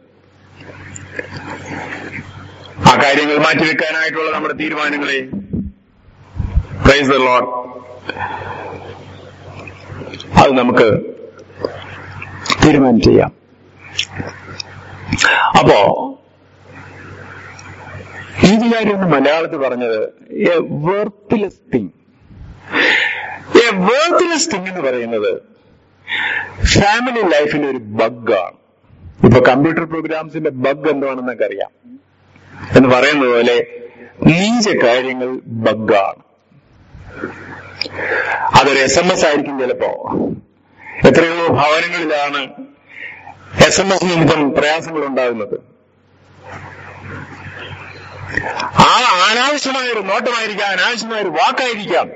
ആ കാര്യങ്ങൾ മാറ്റിവെക്കാനായിട്ടുള്ള നമ്മുടെ തീരുമാനങ്ങളെ പ്രൈസ് ദ ലോഡ് അത് നമുക്ക് തീരുമാനം ചെയ്യാം അപ്പോ ഈ കാര്യം മലയാളത്തിൽ പറഞ്ഞത് a worthless thing a worthless thing എന്ന് പറയുന്നത് ഫാമിലി ലൈഫിലെ ഒരു ബഗ്ഗാണ് ഇപ്പൊ കമ്പ്യൂട്ടർ പ്രോഗ്രാംസിന്റെ ബഗ് എന്താണെന്നൊക്കെ അറിയാം എന്ന് പറയുന്നത് പോലെ നീച കാര്യങ്ങൾ ബഗ്ഗാണ് അതൊരു എസ് എം എസ് ആയിരിക്കും ചിലപ്പോ എത്രയോ ഭവനങ്ങളിലാണ് എസ് എം എസ് നിമിത്തം പ്രയാസങ്ങൾ ഉണ്ടാകുന്നത് ആ അനാവശ്യമായ ഒരു നോട്ടമായിരിക്കാം അനാവശ്യമായ ഒരു വാക്കായിരിക്കാം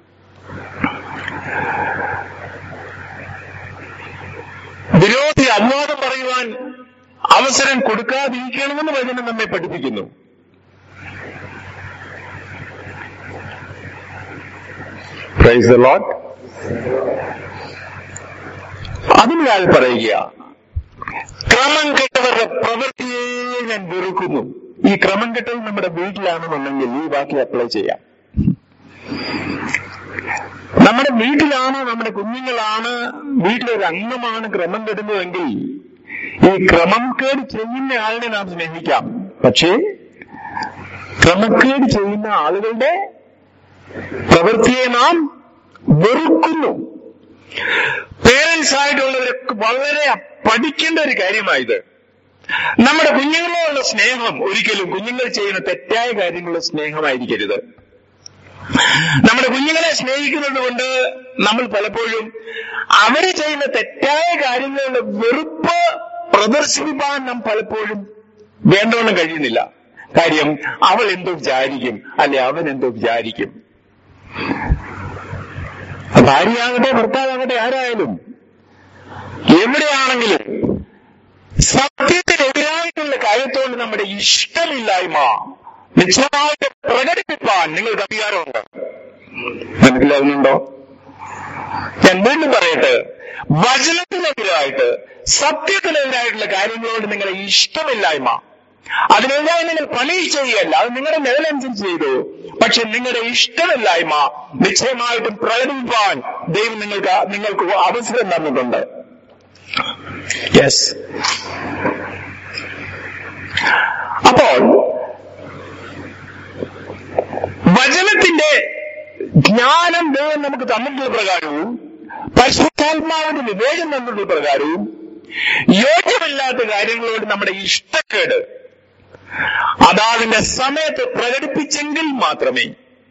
വിരോധി അനുവാദം പറയുവാൻ അവസരം കൊടുക്കാതിരിക്കണമെന്ന് വചനം നമ്മെ പഠിപ്പിക്കുന്നു പ്രൈസ് ദ ലോട്ട് അതിനാൽ പറയുക ക്രമം കെട്ടവരുടെ പ്രവൃത്തിയെ ഞാൻ വെറുക്കുന്നു ഈ ക്രമം കെട്ടൽ നമ്മുടെ വീട്ടിലാണെന്നുണ്ടെങ്കിൽ ഈ വാക്ക് അപ്ലൈ ചെയ്യാം നമ്മുടെ വീട്ടിലാണ് നമ്മുടെ കുഞ്ഞുങ്ങളാണ് വീട്ടിലൊരു അംഗമാണ് ക്രമം കെടുന്നതെങ്കിൽ ഈ ക്രമം കേട് ചെയ്യുന്ന ആളിനെ നാം സ്നേഹിക്കാം പക്ഷേ ക്രമക്കേട് ചെയ്യുന്ന ആളുകളുടെ പ്രവൃത്തിയെ നാം വെറുക്കുന്നു പേരൻസ് ആയിട്ടുള്ളവരൊക്കെ വളരെ പഠിക്കേണ്ട ഒരു കാര്യമായത് നമ്മുടെ കുഞ്ഞുങ്ങളോടുള്ള സ്നേഹം ഒരിക്കലും കുഞ്ഞുങ്ങൾ ചെയ്യുന്ന തെറ്റായ കാര്യങ്ങളുടെ സ്നേഹമായിരിക്കരുത് നമ്മുടെ കുഞ്ഞുങ്ങളെ സ്നേഹിക്കുന്നത് കൊണ്ട് നമ്മൾ പലപ്പോഴും അവര് ചെയ്യുന്ന തെറ്റായ കാര്യങ്ങളുടെ വെറുപ്പ് പ്രദർശിപ്പിക്കാൻ നാം പലപ്പോഴും വേണ്ടവണ്ണം കഴിയുന്നില്ല കാര്യം അവൾ എന്തോ വിചാരിക്കും അല്ലെ അവൻ എന്തോ വിചാരിക്കും ഭാര്യയാകട്ടെ ഭർത്താവാകട്ടെ ആരായാലും എവിടെയാണെങ്കിലും സത്യത്തിനെതിരായിട്ടുള്ള കാര്യത്തോട് നമ്മുടെ ഇഷ്ടമില്ലായ്മ നിശ്ചയമായിട്ട് പ്രകടിപ്പിക്കാൻ നിങ്ങൾക്ക് അധികാരമുണ്ട് മനസ്സിലാകുന്നുണ്ടോ ഞാൻ വീണ്ടും പറയട്ടെ വചനത്തിനെതിരായിട്ട് സത്യത്തിനെതിരായിട്ടുള്ള കാര്യങ്ങളോട് നിങ്ങളെ ഇഷ്ടമില്ലായ്മ അതിനെതിരായി നിങ്ങൾ പണി ചെയ്യുകയല്ല അത് നിങ്ങളുടെ ലെവലനുസരിച്ച് ചെയ്തു പക്ഷെ നിങ്ങളുടെ ഇഷ്ടമില്ലായ്മ നിശ്ചയമായിട്ടും പ്രകടിപ്പിക്കാൻ ദൈവം നിങ്ങൾക്ക് നിങ്ങൾക്ക് അവസരം തന്നിട്ടുണ്ട് യെസ് അപ്പോൾ വചനത്തിന്റെ ജ്ഞാനം ദൈവം നമുക്ക് തന്നിട്ടുള്ള പ്രകാരവും പരിശുദ്ധാത്മാവിന്റെ വിവേകം തന്നിട്ടുള്ള പ്രകാരവും യോഗ്യമല്ലാത്ത കാര്യങ്ങളോട് നമ്മുടെ ഇഷ്ടക്കേട് അതാതിന്റെ സമയത്ത് പ്രകടിപ്പിച്ചെങ്കിൽ മാത്രമേ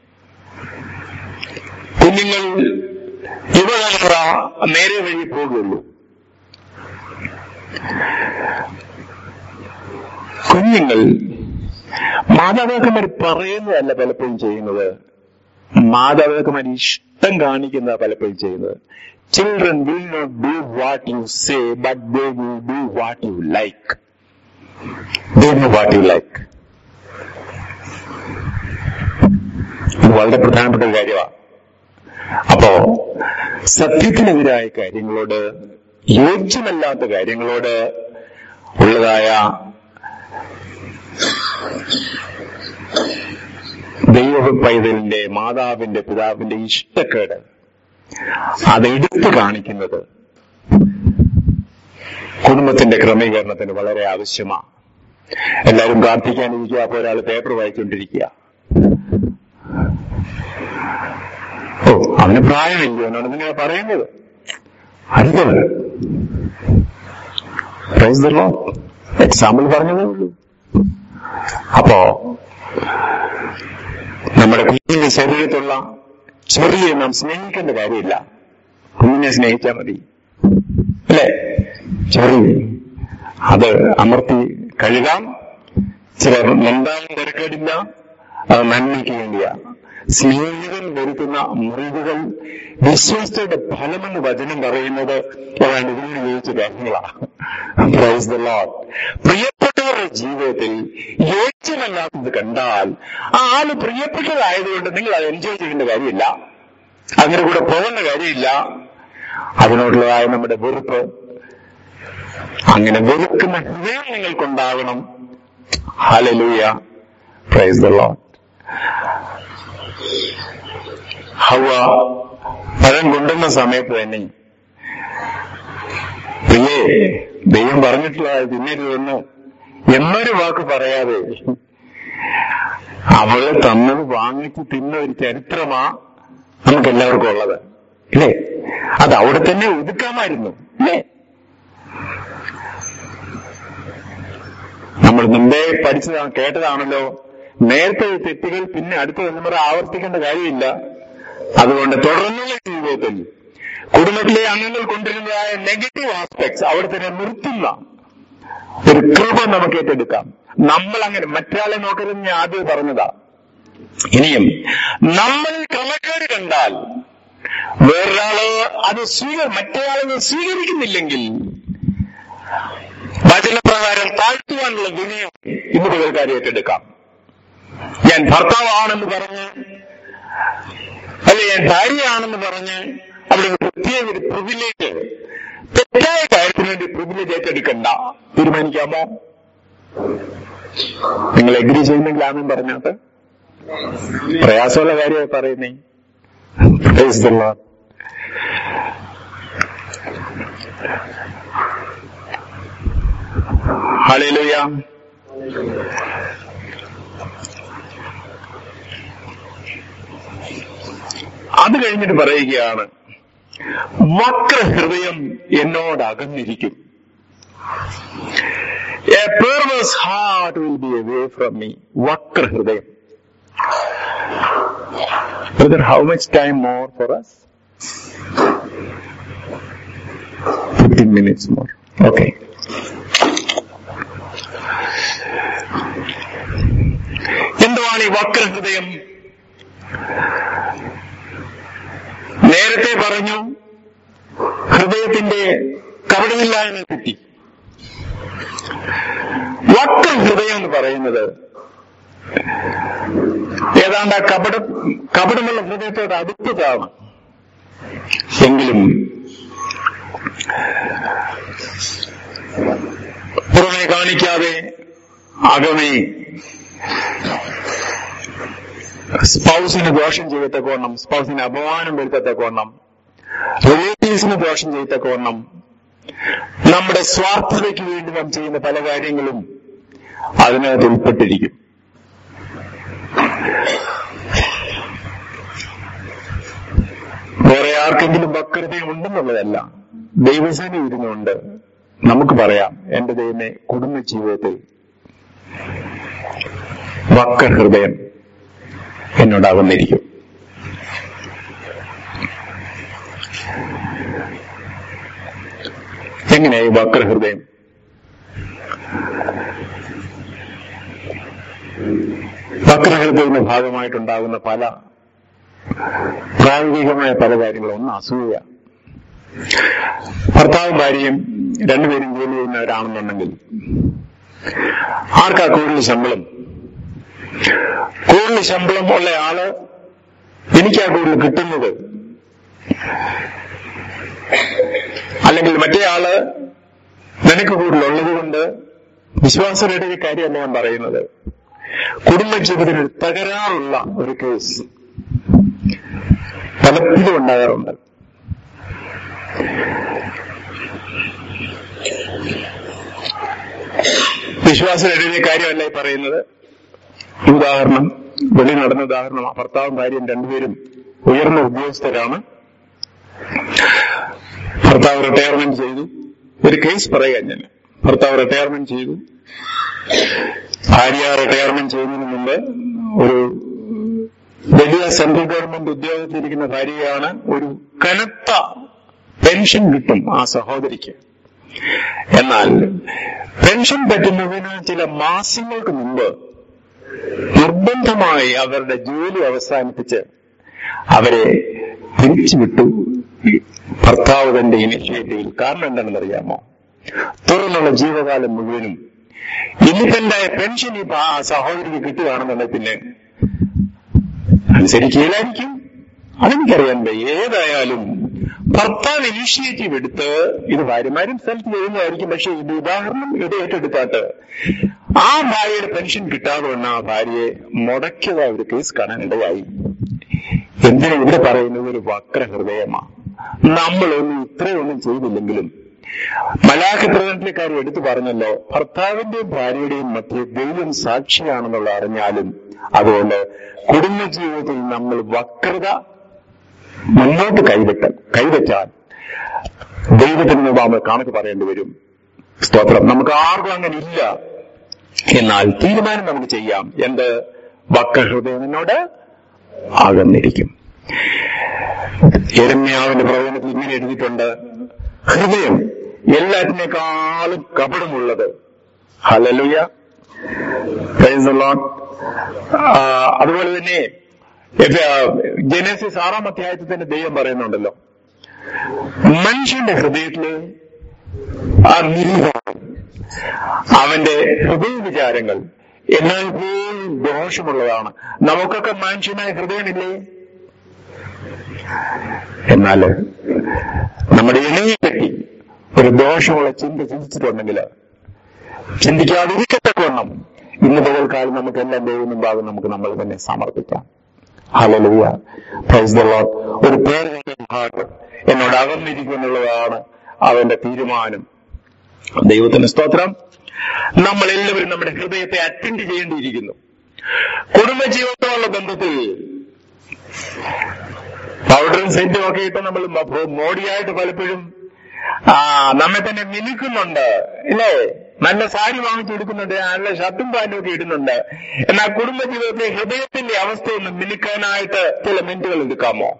കുഞ്ഞുങ്ങൾ യുവതലമുറ നേരെ വഴി പോകുള്ളൂ കുഞ്ഞുങ്ങൾ മാതാപിതാക്കന്മാർ പറയുന്നതല്ല പലപ്പോഴും ചെയ്യുന്നത് മാതാപിതാക്കന്മാർ ഇഷ്ടം കാണിക്കുന്ന പലപ്പോഴും ചെയ്യുന്നത് children will not do what you say but they will do what you like they know what you like അത് വളരെ പ്രധാനപ്പെട്ട ഒരു കാര്യമാണ് അപ്പോ സത്യത്തിനെതിരായ കാര്യങ്ങളോട് യോജ്യമല്ലാത്ത കാര്യങ്ങളോട് ഉള്ളതായ ദൈവ പൈതലിന്റെ മാതാവിന്റെ പിതാവിന്റെ ഇഷ്ടക്കേട് അതെടുത്തു കാണിക്കുന്നത് കുടുംബത്തിന്റെ ക്രമീകരണത്തിന് വളരെ ആവശ്യമാണ് എല്ലാവരും പ്രാർത്ഥിക്കാനിരിക്കുക അപ്പൊ ഒരാൾ പേപ്പർ വായിച്ചുകൊണ്ടിരിക്കുക ഓ അവന് പ്രായമില്ല എന്നാണ് നിങ്ങൾ പറയുന്നത് അരുത് പ്രൈസ് ദ ലോർഡ് എക്സാമ്പിൾ പറഞ്ഞതേ ഉള്ളൂ അപ്പോ നമ്മുടെ കുഞ്ഞിന്റെ ശരീരത്തുള്ള ചെറിയ നാം സ്നേഹിക്കേണ്ട കാര്യമില്ല കുഞ്ഞിനെ സ്നേഹിച്ചാൽ മതി അല്ലേ ചെറിയ അത് അമർത്തി കഴുകാം ചിലർ എന്താണെന്ന് തിരക്കേടില്ല അത് നന്മയ്ക്ക് വേണ്ടിയാ സ്നേഹിതൻ വരുത്തുന്ന മുറിവുകൾ വിശ്വാസത്തിന്റെ ഫലമെന്ന് വചനം പറയുന്നത് ഏതാണ്ട് ഇതിനോട് ചോദിച്ച കാര്യങ്ങളാണ് പ്രൈസ് ദ ലോഡ് പ്രിയപ്പെട്ടവരുടെ ജീവിതത്തിൽ യോജ്യമല്ലാത്തത് കണ്ടാൽ ആ ആള് പ്രിയപ്പെട്ടതായതുകൊണ്ട് നിങ്ങൾ അത് എൻജോയ് ചെയ്യേണ്ട കാര്യമില്ല അങ്ങനെ കൂടെ പോകേണ്ട കാര്യമില്ല അതിനോടുള്ളതായ നമ്മുടെ വെറുപ്പ് അങ്ങനെ വെറുക്കുന്ന ഹൃദയം നിങ്ങൾക്കുണ്ടാകണം ഹലലൂയ പ്രൈസ് ദ ലോഡ് ഹവ പഴം കൊണ്ടുവന്ന സമയത്ത് തന്നെ പ്രിയേ ദൈവം പറഞ്ഞിട്ടുള്ള തിന്നരുതെന്ന് എന്നൊരു വാക്ക് പറയാതെ അവള് തന്നത് വാങ്ങിച്ച് തിന്ന ഒരു ചരിത്രമാ നമുക്ക് എല്ലാവർക്കും ഉള്ളത് അല്ലേ അത് അവിടെ തന്നെ ഒതുക്കാമായിരുന്നു അല്ലേ നമ്മൾ മുമ്പേ പഠിച്ചതാണ് കേട്ടതാണല്ലോ നേരത്തെ തെറ്റുകൾ പിന്നെ അടുത്ത തലമുറ ആവർത്തിക്കേണ്ട കാര്യമില്ല അതുകൊണ്ട് തുടർന്നുള്ള ജീവിതത്തിൽ കുടുംബത്തിലെ അംഗങ്ങൾ കൊണ്ടിരുന്നതായ നെഗറ്റീവ് ആസ്പെക്ട്സ് അവിടെ തന്നെ നിർത്തുന്ന ഒരു കൃപ നമുക്ക് ഏറ്റെടുക്കാം നമ്മൾ അങ്ങനെ മറ്റൊരാളെ നോക്കരുത് ഞാൻ ആദ്യം പറഞ്ഞതാ ഇനിയും നമ്മൾ ക്രമക്കേട് കണ്ടാൽ വേറൊരാള് അത് സ്വീക മറ്റൊരാളെ സ്വീകരിക്കുന്നില്ലെങ്കിൽ വചനപ്രകാരം താഴ്ത്തുവാനുള്ള വിനയം ഇന്ന് പകൽക്കാരി ഏറ്റെടുക്കാം ഞാൻ ഭർത്താവാണെന്ന് പറഞ്ഞ് അല്ലെ ഞാൻ ഭാര്യയാണെന്ന് പറഞ്ഞ് അവിടെ ഒരു പ്രത്യേക ഒരു പ്രിവിലേജ് തെറ്റായ കാര്യത്തിന് വേണ്ടി പ്രിവിലേജ് ഏറ്റെടുക്കണ്ട തീരുമാനിക്കാമോ നിങ്ങൾ എഗ്രി ചെയ്യുന്നെങ്കിൽ ആണെന്ന് പറഞ്ഞാട്ട് പ്രയാസമുള്ള കാര്യമായി പറയുന്നേ Praise the Lord. Hallelujah. അത് കഴിഞ്ഞിട്ട് പറയുകയാണ് വക്രഹൃദയം എന്നോട് അകന്നിരിക്കും a perverse heart will be away from me വക്രഹൃദയം brother how much time more for us fifteen minutes more okay എന്തുവാണ് ഈ വക്രഹൃദയം നേരത്തെ പറഞ്ഞു ഹൃദയത്തിന്റെ കപടമില്ലായ്മയെ പറ്റി വക്രഹൃദയം എന്ന് പറയുന്നത് ഏതാണ്ട് ആ കപട കപടമുള്ള ഹൃദയത്തോട് അടുത്തതാണ് എങ്കിലും പുറമെ കാണിക്കാതെ അകമേ സ്പൗസിന് ദോഷം ചെയ്യത്തക്കവണ്ണം സ്പൗസിന് അപമാനം വരുത്തത്തക്കവണ്ണം റിലേറ്റീവ്സിന് ദോഷം ചെയ്യത്തക്കവണ്ണം നമ്മുടെ സ്വാർത്ഥതയ്ക്ക് വേണ്ടി നാം ചെയ്യുന്ന പല കാര്യങ്ങളും അതിനകത്ത് ഉൾപ്പെട്ടിരിക്കും വേറെ ആർക്കെങ്കിലും വക്രതയും ഉണ്ടെന്നുള്ളതല്ല ദൈവസേന ഇരുന്നുകൊണ്ട് നമുക്ക് പറയാം എന്റെ ദൈവമേ കുടുംബ ജീവിതത്തിൽ വക്രഹൃദയം എന്നോടാകുന്നിരിക്കും എങ്ങനെയായി വക്രഹൃദയം വക്രഹൃദയത്തിന്റെ ഭാഗമായിട്ടുണ്ടാകുന്ന പല പ്രായോഗികമായ പല കാര്യങ്ങളും ഒന്ന് അസൂയ ഭർത്താവും ഭാര്യയും രണ്ടുപേരും ജോലി ചെയ്യുന്നവരാണെന്നുണ്ടെങ്കിൽ ആർക്കാ കൂടുതൽ ശമ്പളം കൂടുതൽ ശമ്പളം ഉള്ള ആള് എനിക്കാ കൂടുതൽ കിട്ടുന്നത് അല്ലെങ്കിൽ മറ്റേ ആള് നിനക്ക് കൂടുതലുള്ളത് കൊണ്ട് വിശ്വാസയുടെ ഒരു കാര്യമല്ല ഞാൻ പറയുന്നത് കുടുംബജീവിതത്തിൽ ഒരു തകരാറുള്ള ഒരു കേസ് പലപ്പോഴും ഉണ്ടാകാറുണ്ട് വിശ്വാസയുടെ കാര്യമല്ല ഈ പറയുന്നത് ഈ ഉദാഹരണം വെളി നടന്ന ഉദാഹരണമാണ് ഭർത്താവും ഭാര്യയും രണ്ടുപേരും ഉയർന്ന ഉദ്യോഗസ്ഥരാണ് ഭർത്താവ് റിട്ടയർമെന്റ് ചെയ്തു ഒരു കേസ് പറയാൻ ഞാൻ ഭർത്താവ് റിട്ടയർമെന്റ് ചെയ്തു ഭാര്യ റിട്ടയർമെന്റ് ചെയ്യുന്നതിന് മുമ്പ് ഒരു വലിയ സെൻട്രൽ ഗവൺമെന്റ് ഉദ്യോഗത്തിലിരിക്കുന്ന ഭാര്യയാണ് ഒരു കനത്ത പെൻഷൻ കിട്ടും ആ സഹോദരിക്ക് എന്നാൽ പെൻഷൻ പറ്റുന്നതിന് ചില മാസങ്ങൾക്ക് മുമ്പ് നിർബന്ധമായി അവരുടെ ജോലി അവസാനിപ്പിച്ച് അവരെ പിരിച്ചുവിട്ടു ഭർത്താവ് തന്റെ ഇനിഷ്യേറ്റീവിൽ കാരണം എന്താണെന്ന് അറിയാമോ തുടർന്നുള്ള ജീവകാലം മുഴുവനും ഇന്നിപ്പെന്തായ പെൻഷൻ ഈ ആ സഹോദരിക്ക് കിട്ടുകയാണെന്നുണ്ടെങ്കിൽ പിന്നെ അനുസരിക്കുകയില്ലായിരിക്കും അതെനിക്കറിയാൻ വയ്യ ഏതായാലും ഭർത്താവ് ഇനിഷ്യേറ്റീവ് എടുത്ത് ഇത് ഭാര്യമാരും സ്ഥലത്ത് ചെയ്യുന്നതായിരിക്കും പക്ഷെ ഇത് ഉദാഹരണം ഇത് ഏറ്റെടുത്താട്ട് ആ ഭാര്യയുടെ പെൻഷൻ കിട്ടാതെ വന്ന ആ ഭാര്യയെ മുടക്കിയതായ ഒരു കേസ് കാണാനിടയായി എന്തിനാ ഇവിടെ പറയുന്നത് ഒരു വക്ര ഹൃദയമാണ് നമ്മളൊന്നും ഇത്രയൊന്നും ചെയ്തില്ലെങ്കിലും മലാഖി പ്രകടനത്തിലേക്കാർ എടുത്തു പറഞ്ഞല്ലോ ഭർത്താവിന്റെയും ഭാര്യയുടെയും മധ്യ ദൈവം സാക്ഷിയാണെന്നുള്ള അറിഞ്ഞാലും അതുകൊണ്ട് കുടുംബജീവിതത്തിൽ നമ്മൾ വക്രത മുന്നോട്ട് കൈവിട്ട് കൈവച്ചാൽ ദൈവത്തിന് മുമ്പ് നമ്മൾ കണക്ക് പറയേണ്ടി വരും സ്തോത്രം നമുക്ക് ആർക്കും അങ്ങനെ ഇല്ല എന്നാൽ തീരുമാനം നമുക്ക് ചെയ്യാം എന്ത് വക്രഹൃദയം എന്നോട് അകന്നിരിക്കും എരമ്യാവിന്റെ പ്രവചനത്തിൽ ഇങ്ങനെ എഴുതിയിട്ടുണ്ട് ഹൃദയം എല്ലാറ്റിനേക്കാളും കപടമുള്ളത് ഹലലുയ അതുപോലെ തന്നെ ജനസിസ് ആറാം അധ്യായത്തിൽ തന്നെ ദൈവം പറയുന്നുണ്ടല്ലോ മനുഷ്യന്റെ ഹൃദയത്തില് ആ നിരീഹം അവന്റെ ഹൃദയ വിചാരങ്ങൾ എല്ലായ്പ്പോഴും ദോഷമുള്ളതാണ് നമുക്കൊക്കെ മനുഷ്യനായ ഹൃദയമില്ലേ എന്നാൽ നമ്മുടെ ഇണയെ പറ്റി ഒരു ദോഷമുള്ള ചിന്ത ചിന്തിച്ചിട്ടുണ്ടെങ്കിൽ ചിന്തിക്കാതിരിക്കത്തക്കവണ്ണം ഇന്ന് പകൽക്കാലം നമുക്കെല്ലാം ദൈവം മുമ്പാകും നമുക്ക് നമ്മൾ തന്നെ സമർപ്പിക്കാം ഹലലുയ പ്രൈസ് ദ ലോർഡ് ഒരു പേര് ഹാർട്ട് എന്നോട് അകന്നിരിക്കും എന്നുള്ളതാണ് അവന്റെ തീരുമാനം ദൈവത്തിന് സ്തോത്രം നമ്മൾ എല്ലാവരും നമ്മുടെ ഹൃദയത്തെ അറ്റൻഡ് ചെയ്യേണ്ടിയിരിക്കുന്നു കുടുംബജീവിതമുള്ള ബന്ധത്തിൽ പൗഡറും സെന്റും ഒക്കെ ഇട്ട് നമ്മൾ മോഡിയായിട്ട് പലപ്പോഴും ആ നമ്മെ തന്നെ മിനുക്കുന്നുണ്ട് ഇല്ലേ നല്ല സാരി വാങ്ങിച്ചെടുക്കുന്നുണ്ട് നല്ല ഷർട്ടും പാൻറ്റും ഒക്കെ ഇടുന്നുണ്ട് എന്നാൽ കുടുംബജീവിതത്തിലെ ഹൃദയത്തിന്റെ അവസ്ഥയൊന്ന് മിനുക്കാനായിട്ട് ചില മിനിറ്റുകൾ എടുക്കാമോ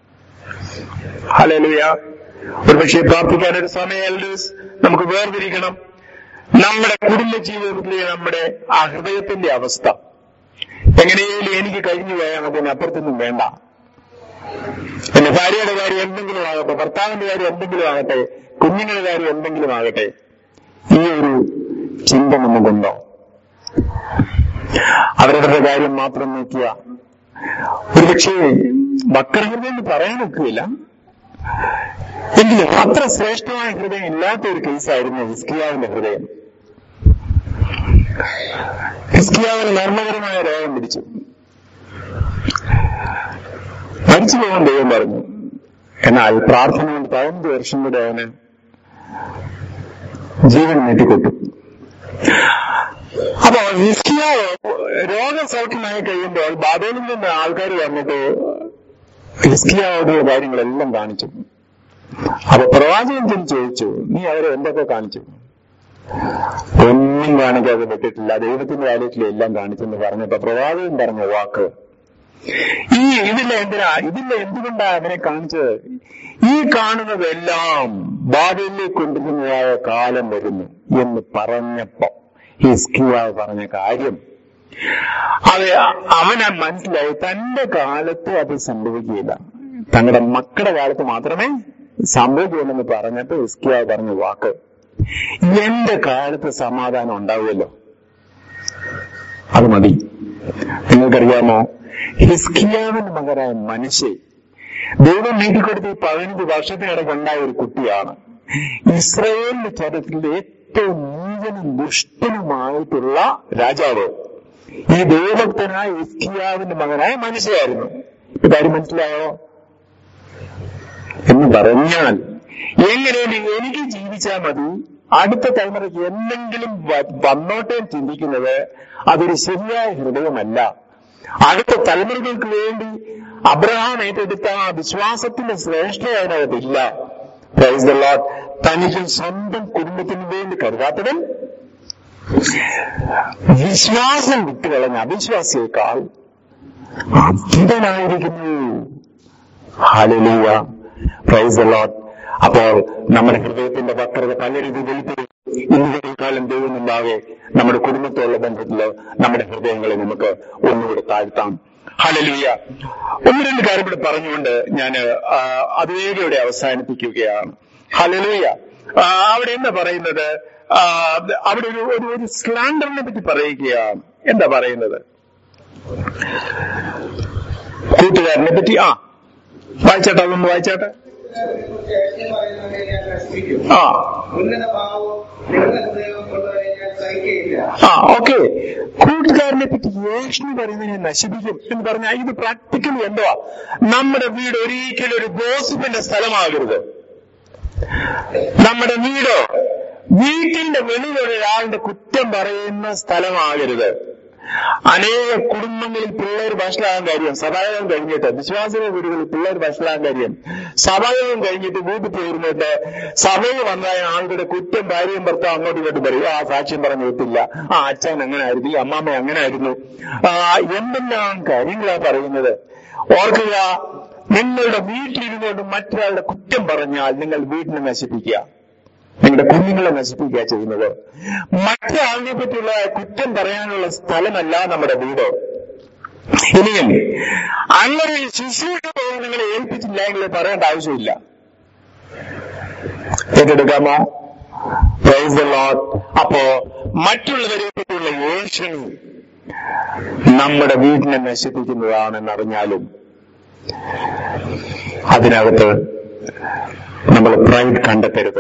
ഹലലുയ ഒരുപക്ഷെ പ്രാർത്ഥിക്കാൻ ഒരു സമയം നമുക്ക് വേർതിരിക്കണം നമ്മുടെ കുടുംബജീവിതത്തിലെ നമ്മുടെ ആ ഹൃദയത്തിന്റെ അവസ്ഥ എങ്ങനെയും എനിക്ക് കഴിഞ്ഞു പോയാൽ അതിന് അപ്പുറത്തൊന്നും വേണ്ട എന്റെ ഭാര്യയുടെ കാര്യം എന്തെങ്കിലും ആകട്ടെ ഭർത്താവിന്റെ കാര്യം എന്തെങ്കിലും ആകട്ടെ കുഞ്ഞുങ്ങളുടെ കാര്യം എന്തെങ്കിലും ആകട്ടെ ഈ ഒരു ചിന്ത നമുക്കുണ്ടോ അവരവരുടെ കാര്യം മാത്രം നോക്കിയ ഒരുപക്ഷെ വക്രഹൃദയം എന്ന് പറയാൻ ഒക്കില്ല എങ്കിലും അത്ര ശ്രേഷ്ഠമായ ഹൃദയം ഇല്ലാത്ത ഒരു കേസായിരുന്നു ഹിസ്കിയാവിന്റെ ഹൃദയം ഹിസ്കിയാവിന് മരണകരമായ രോഗം പിടിച്ചു മരിച്ചു പോകാൻ ദൈവം പറഞ്ഞു എന്നാൽ പ്രാർത്ഥന കൊണ്ട് പതിനഞ്ച് വർഷം കൂടെ അവന് ജീവൻ നീട്ടിക്കൊട്ടു അപ്പോ ഹിസ്കിയാവ് രോഗസൗഖ്യമായി കഴിയുമ്പോൾ ബാബേലിൽ നിന്ന് ആൾക്കാർ വന്നിട്ട് ഹിസ്കിയാവോടുള്ള കാര്യങ്ങളെല്ലാം കാണിച്ചു അപ്പൊ പ്രവാചകൻ ചെന്ന് ചോദിച്ചു നീ അവരെ എന്തൊക്കെ കാണിച്ചു ഒന്നും കാണിക്കാതെ വിട്ടിട്ടില്ല ദൈവത്തിന്റെ കാര്യത്തിൽ എല്ലാം കാണിച്ചെന്ന് പറഞ്ഞപ്പോ പ്രവാചകൻ പറഞ്ഞ വാക്ക് ഈ ഇതില്ല എന്തിനാ ഇതില്ല എന്തുകൊണ്ടാ അവനെ കാണിച്ചത് ഈ കാണുന്നതെല്ലാം ബാബയിലേക്ക് കൊണ്ടുവരുന്നതായ കാലം വരുന്നു എന്ന് പറഞ്ഞപ്പോ ഹിസ്കിയാവ് പറഞ്ഞ കാര്യം അത് അവനെ മനസ്സിലായി തന്റെ കാലത്ത് അത് സംഭവിക്കുകയില്ല തങ്ങളുടെ മക്കളുടെ കാലത്ത് മാത്രമേ സംഭവിക്കുമെന്ന് പറഞ്ഞിട്ട് ഹിസ്കിയാവ് പറഞ്ഞ വാക്ക് എന്റെ കാലത്ത് സമാധാനം ഉണ്ടാവുമല്ലോ അത് മതി നിങ്ങൾക്കറിയാമോ ഹിസ്കിയാവിന്റെ മകനായ മനുഷ്യ ദൈവം നീട്ടിക്കൊടുത്ത ഈ പതിനഞ്ച് വർഷത്തിനിടയ്ക്ക് ഉണ്ടായ ഒരു കുട്ടിയാണ് ഇസ്രയേലിന്റെ ചരിത്രത്തിലെ ഏറ്റവും നീചനും ദുഷ്ടനുമായിട്ടുള്ള രാജാവ് ഈ ദൈവഭക്തനായ ഹിസ്കിയാവിന്റെ മകനായ മനുഷ്യയായിരുന്നു ഇത് കാര്യം മനസ്സിലായോ എന്ന് പറഞ്ഞാൽ എങ്ങനെയും എനിക്ക് ജീവിച്ചാൽ മതി അടുത്ത തലമുറയ്ക്ക് എന്തെങ്കിലും വ- വന്നോട്ടെ എന്ന് ചിന്തിക്കുന്നത് അതൊരു ശരിയായ ഹൃദയമല്ല അടുത്ത തലമുറകൾക്ക് വേണ്ടി അബ്രഹാം ഏറ്റെടുത്ത ആ വിശ്വാസത്തിന്റെ ശ്രേഷ്ഠത അതിനകത്തില്ല പ്രൈസ് ദ ലോർഡ് തനിക്ക് സ്വന്തം കുടുംബത്തിന് വേണ്ടി കരുതാത്തവൻ വിശ്വാസം വിട്ടുകളഞ്ഞ അവിശ്വാസിയേക്കാൾ അധികനായിരിക്കുന്നു ഹാലലൂയ പ്രൈസ് ദ ലോർഡ് അപ്പോൾ നമ്മുടെ ഹൃദയത്തിന്റെ വക്രത പല രീതി വെളിപ്പെടും ഇന്നത്തെ കാലം ദൈവം മുമ്പാകെ നമ്മുടെ കുടുംബത്തോടുള്ള ബന്ധത്തില് നമ്മുടെ ഹൃദയങ്ങളെ നമുക്ക് ഒന്നുകൂടെ താഴ്ത്താം ഹലലൂയ ഒന്ന് രണ്ട് കാര്യം കൂടെ പറഞ്ഞുകൊണ്ട് ഞാൻ അതിവേഗയുടെ അവസാനിപ്പിക്കുകയാണ് ഹലലൂയ ആ, അവിടെ എന്താ പറയുന്നത് ആ, അവിടെ ഒരു ഒരു ഒരു സ്ലാൻഡറിനെ പറ്റി പറയുകയാണ് എന്താ പറയുന്നത് കൂട്ടുകാരനെ പറ്റി ആ വായിച്ചാട്ടെ അതൊന്ന് വായിച്ചാട്ടെ ആ ഉന്നത ഭാവവും നിങ്ങളുടെ ഹൃദയവും കൊണ്ടുവരെ ഞാൻ സഹിക്കുകയില്ല ആ ഓക്കെ കൂട്ടുകാരനെ പറ്റി യേശു പറയുന്നതിനെ നശിപ്പിക്കും എന്ന് പറഞ്ഞാൽ ഇത് പ്രാക്ടിക്കലി എന്തുവാ നമ്മുടെ വീട് ഒരിക്കലും ഒരു ഗോസിപ്പിന്റെ സ്ഥലമാകരുത് നമ്മുടെ വീട് വീട്ടിന്റെ വെളിയിലുള്ള ഒരാളുടെ കുറ്റം പറയുന്ന സ്ഥലമാകരുത് അനേക കുടുംബങ്ങളിൽ പിള്ളേർ വഷളാകാൻ കാര്യം സഭായോഗം കഴിഞ്ഞിട്ട് വിശ്വാസികളുടെ വീടുകളിൽ പിള്ളേർ വഷളാകാൻ കാര്യം സഭായോഗം കഴിഞ്ഞിട്ട് വീട്ടിൽ പോയിരുന്നിട്ട് സഭയിൽ വന്നായ ആളുടെ കുറ്റം ഭാര്യയും ഭർത്താവ് അങ്ങോട്ടും ഇങ്ങോട്ടും പറയും ആ സാക്ഷ്യം പറഞ്ഞു വിട്ടില്ല ആ അച്ഛൻ അങ്ങനെ ആയിരുന്നു ഈ അമ്മാമ്മ അങ്ങനെ ആയിരുന്നു ആ എന്തെല്ലാം കാര്യങ്ങളാ പറയുന്നത് ഓർക്കുക നിങ്ങളുടെ വീട്ടിലിരുന്നുകൊണ്ട് മറ്റൊരാളുടെ കുറ്റം പറഞ്ഞാൽ നിങ്ങൾ വീട്ടിനെ നശിപ്പിക്കുക നിങ്ങളുടെ കുഞ്ഞുങ്ങളെ നശിപ്പിക്കുക ചെയ്യുന്നത് മറ്റൊരാളിനെ പറ്റിയുള്ള കുറ്റം പറയാനുള്ള സ്ഥലമല്ല നമ്മുടെ വീട് ഇനിയും അങ്ങനെ ഒരു ശുശ്രൂഷ പോലും നിങ്ങളെ ഏൽപ്പിച്ചില്ല എങ്കിൽ പറയേണ്ട ആവശ്യമില്ല ഏറ്റെടുക്കാമോ പ്രൈസ് ദ ലോർഡ് അപ്പോ മറ്റുള്ളവരെ പറ്റിയുള്ള ഏഷണി നമ്മുടെ വീടിനെ നശിപ്പിക്കുന്നതാണെന്നറിഞ്ഞാലും അതിനകത്ത് നമ്മൾ പ്രൈഡ് കണ്ടെത്തരുത്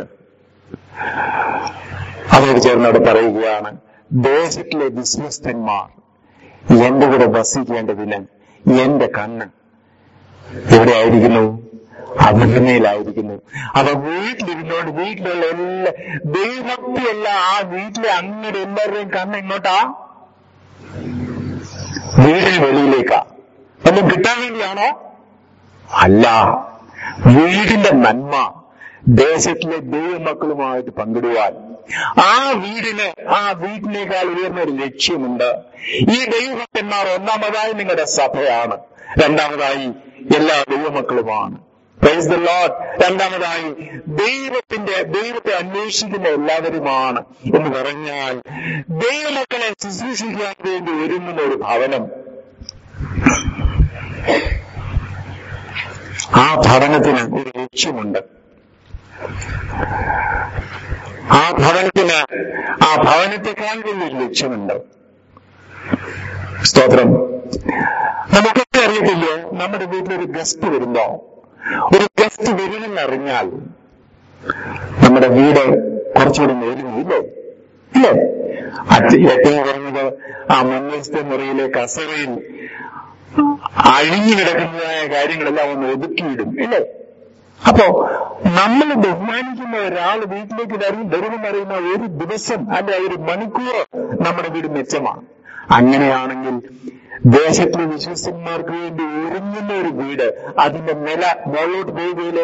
അതോട് ചേർന്ന് അവിടെ പറയുകയാണ് ദേശത്തിലെ വിശ്വസ്തന്മാർ എന്റെ കൂടെ വസിക്കേണ്ടതിന് എന്റെ കണ്ണ് എവിടെയായിരിക്കുന്നു അവരുടെ മേലായിരിക്കുന്നു അവ വീട്ടിലിരുന്നോണ്ട് വീട്ടിലുള്ള എല്ലാ ദൈവഭക്തിയല്ല ആ വീട്ടിലെ അങ്ങനെ എല്ലാവരുടെയും കണ്ണ് എങ്ങോട്ടാ വീടിന് വെളിയിലേക്കാ ഒന്നും കിട്ടാൻ വേണ്ടിയാണോ അല്ല വീടിന്റെ നന്മ ദേശത്തിലെ ദൈവമക്കളുമായിട്ട് പങ്കിടുവാൻ ആ വീടിന് ആ വീട്ടിനേക്കാൾ ഉയർന്ന ഒരു ലക്ഷ്യമുണ്ട് ഈ ദൈവഭക്തന്മാർ ഒന്നാമതായി നിങ്ങളുടെ സഭയാണ് രണ്ടാമതായി എല്ലാ ദൈവമക്കളുമാണ് പ്രൈസ് ദ ലോഡ് രണ്ടാമതായി ദൈവത്തിന്റെ ദൈവത്തെ അന്വേഷിക്കുന്ന എല്ലാവരുമാണ് എന്ന് പറഞ്ഞാൽ ദൈവമക്കളെ ശുശ്രൂഷിക്കാൻ വേണ്ടി ഒരുങ്ങുന്ന ഒരു ഭവനം ആ ഭവനത്തിന് ഒരു ലക്ഷ്യമുണ്ട് ആ ഭവനത്തിന് ആ ഭവനത്തെക്കാൾ വലിയൊരു ലക്ഷ്യമുണ്ട് സ്തോത്രം നമുക്കൊക്കെ അറിയത്തില്ലോ നമ്മുടെ വീട്ടിലൊരു ഗസ്റ്റ് വരുമ്പോ ഒരു ഗസ്റ്റ് വരുമെന്നറിഞ്ഞാൽ നമ്മുടെ വീട് കുറച്ചുകൂടി നേരുന്നില്ലേ ഇല്ലേ അത് ഏറ്റവും കുറഞ്ഞത് ആ മുൻവശത്തെ മുറിയിലെ കസറയിൽ അഴിഞ്ഞു കിടക്കുന്നതായ കാര്യങ്ങളെല്ലാം ഒന്ന് ഒതുക്കിയിടും ഇല്ലേ അപ്പോ നമ്മൾ ബഹുമാനിക്കുന്ന ഒരാൾ വീട്ടിലേക്ക് വരും വരുമെന്നറിയുന്ന ഒരു ദിവസം അല്ലെ ഒരു മണിക്കൂർ നമ്മുടെ വീട് മെച്ചമാണ് അങ്ങനെയാണെങ്കിൽ ദേശത്തിലെ വിശ്വസന്മാർക്ക് വേണ്ടി ഒരുങ്ങുന്ന ഒരു വീട് അതിന്റെ നില മുകളിലോട്ട് പോവുകയില്ലേ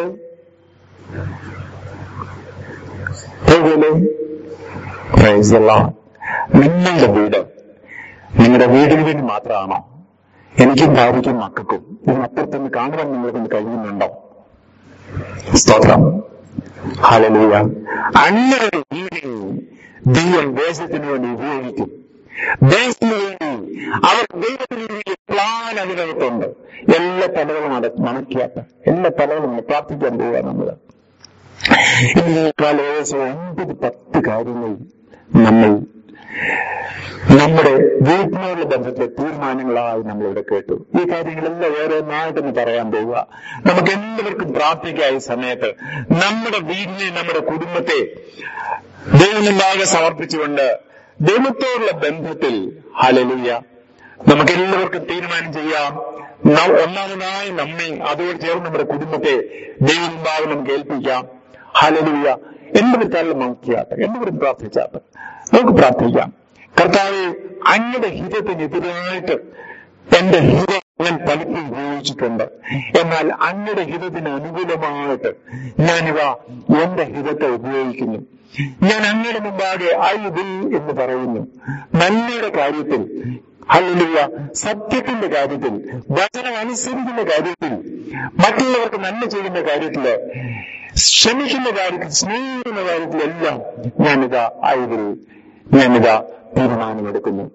പോവുകയില്ലേ Praise the Lord. നിങ്ങളുടെ വീട് നിങ്ങളുടെ വീടിന് വേണ്ടി മാത്രമാണോ എനിക്കും ഭാര്യയ്ക്കും മക്കൾക്കും ഇതിനപ്പുറത്തൊന്ന് കാണുവാൻ നിങ്ങളെ കൊണ്ട് കഴിയുന്നുണ്ടോ സ്തോത്രം ഹലലൂയ അങ്ങനെ ഒരു വീടിനെ ദൈവം ദേശത്തിന് വേണ്ടി ഉപയോഗിക്കും ദേശത്തിന് വേണ്ടി അവർ ദൈവത്തിന് വേണ്ടി പ്ലാൻ അതിനകത്തുണ്ട് എല്ലാ തലകളും അട മണക്കിയാത്ത എല്ലാ തലകളും പ്രാർത്ഥിക്കാൻ പോവുക നമ്മള് ഇന്നേക്കാൾ ഏകദേശം ഒൻപത് പത്ത് കാര്യങ്ങൾ നമ്മൾ നമ്മുടെ വീട്ടിനോടുള്ള ബന്ധത്തിലെ തീരുമാനങ്ങളായി നമ്മളിവിടെ കേട്ടു ഈ കാര്യങ്ങളെല്ലാം ഓരോന്നായിട്ടൊന്ന് പറയാൻ പോവുക നമുക്ക് എല്ലാവർക്കും പ്രാർത്ഥിക്കാം ഈ സമയത്ത് നമ്മുടെ വീടിനെ നമ്മുടെ കുടുംബത്തെ ദൈവമുണ്ടാകെ സമർപ്പിച്ചുകൊണ്ട് ദൈവത്തോടുള്ള ബന്ധത്തിൽ ഹലലുയ നമുക്ക് എല്ലാവർക്കും തീരുമാനം ചെയ്യാം ന- ഒന്നാമതായി നമ്മെ അതോട് ചേർന്ന് നമ്മുടെ കുടുംബത്തെ ദൈവമുണ്ടാകെ നമുക്ക് ഏൽപ്പിക്കാം ഹലലുയ എന്ത് വിട്ടാലും നോക്കിയാട്ടെ എന്തുവരും പ്രാർത്ഥിച്ചാട്ടെ നമുക്ക് പ്രാർത്ഥിക്കാം കർത്താവ് അങ്ങയുടെ ഹിതത്തിനെതിരായിട്ട് എന്റെ ഹിതം ഞാൻ പലപ്പോഴും ഉപയോഗിച്ചിട്ടുണ്ട് എന്നാൽ അങ്ങയുടെ ഹിതത്തിന് അനുകൂലമായിട്ട് ഞാനിവ എന്റെ ഹിതത്തെ ഉപയോഗിക്കുന്നു ഞാൻ അങ്ങയുടെ മുമ്പാകെ ഐ വിൽ എന്ന് പറയുന്നു നന്മയുടെ കാര്യത്തിൽ ഹല്ലേലൂയ സത്യത്തിന്റെ കാര്യത്തിൽ വചനം അനുസരിക്കുന്ന കാര്യത്തിൽ മറ്റുള്ളവർക്ക് നന്മ ചെയ്യുന്ന കാര്യത്തില് ക്ഷമിക്കുന്ന കാര്യത്തിൽ സ്നേഹിക്കുന്ന കാര്യത്തിലെല്ലാം ഞാനിതാ ഐ വിൽ ഞാനിതാ തീരുമാനമെടുക്കുന്നു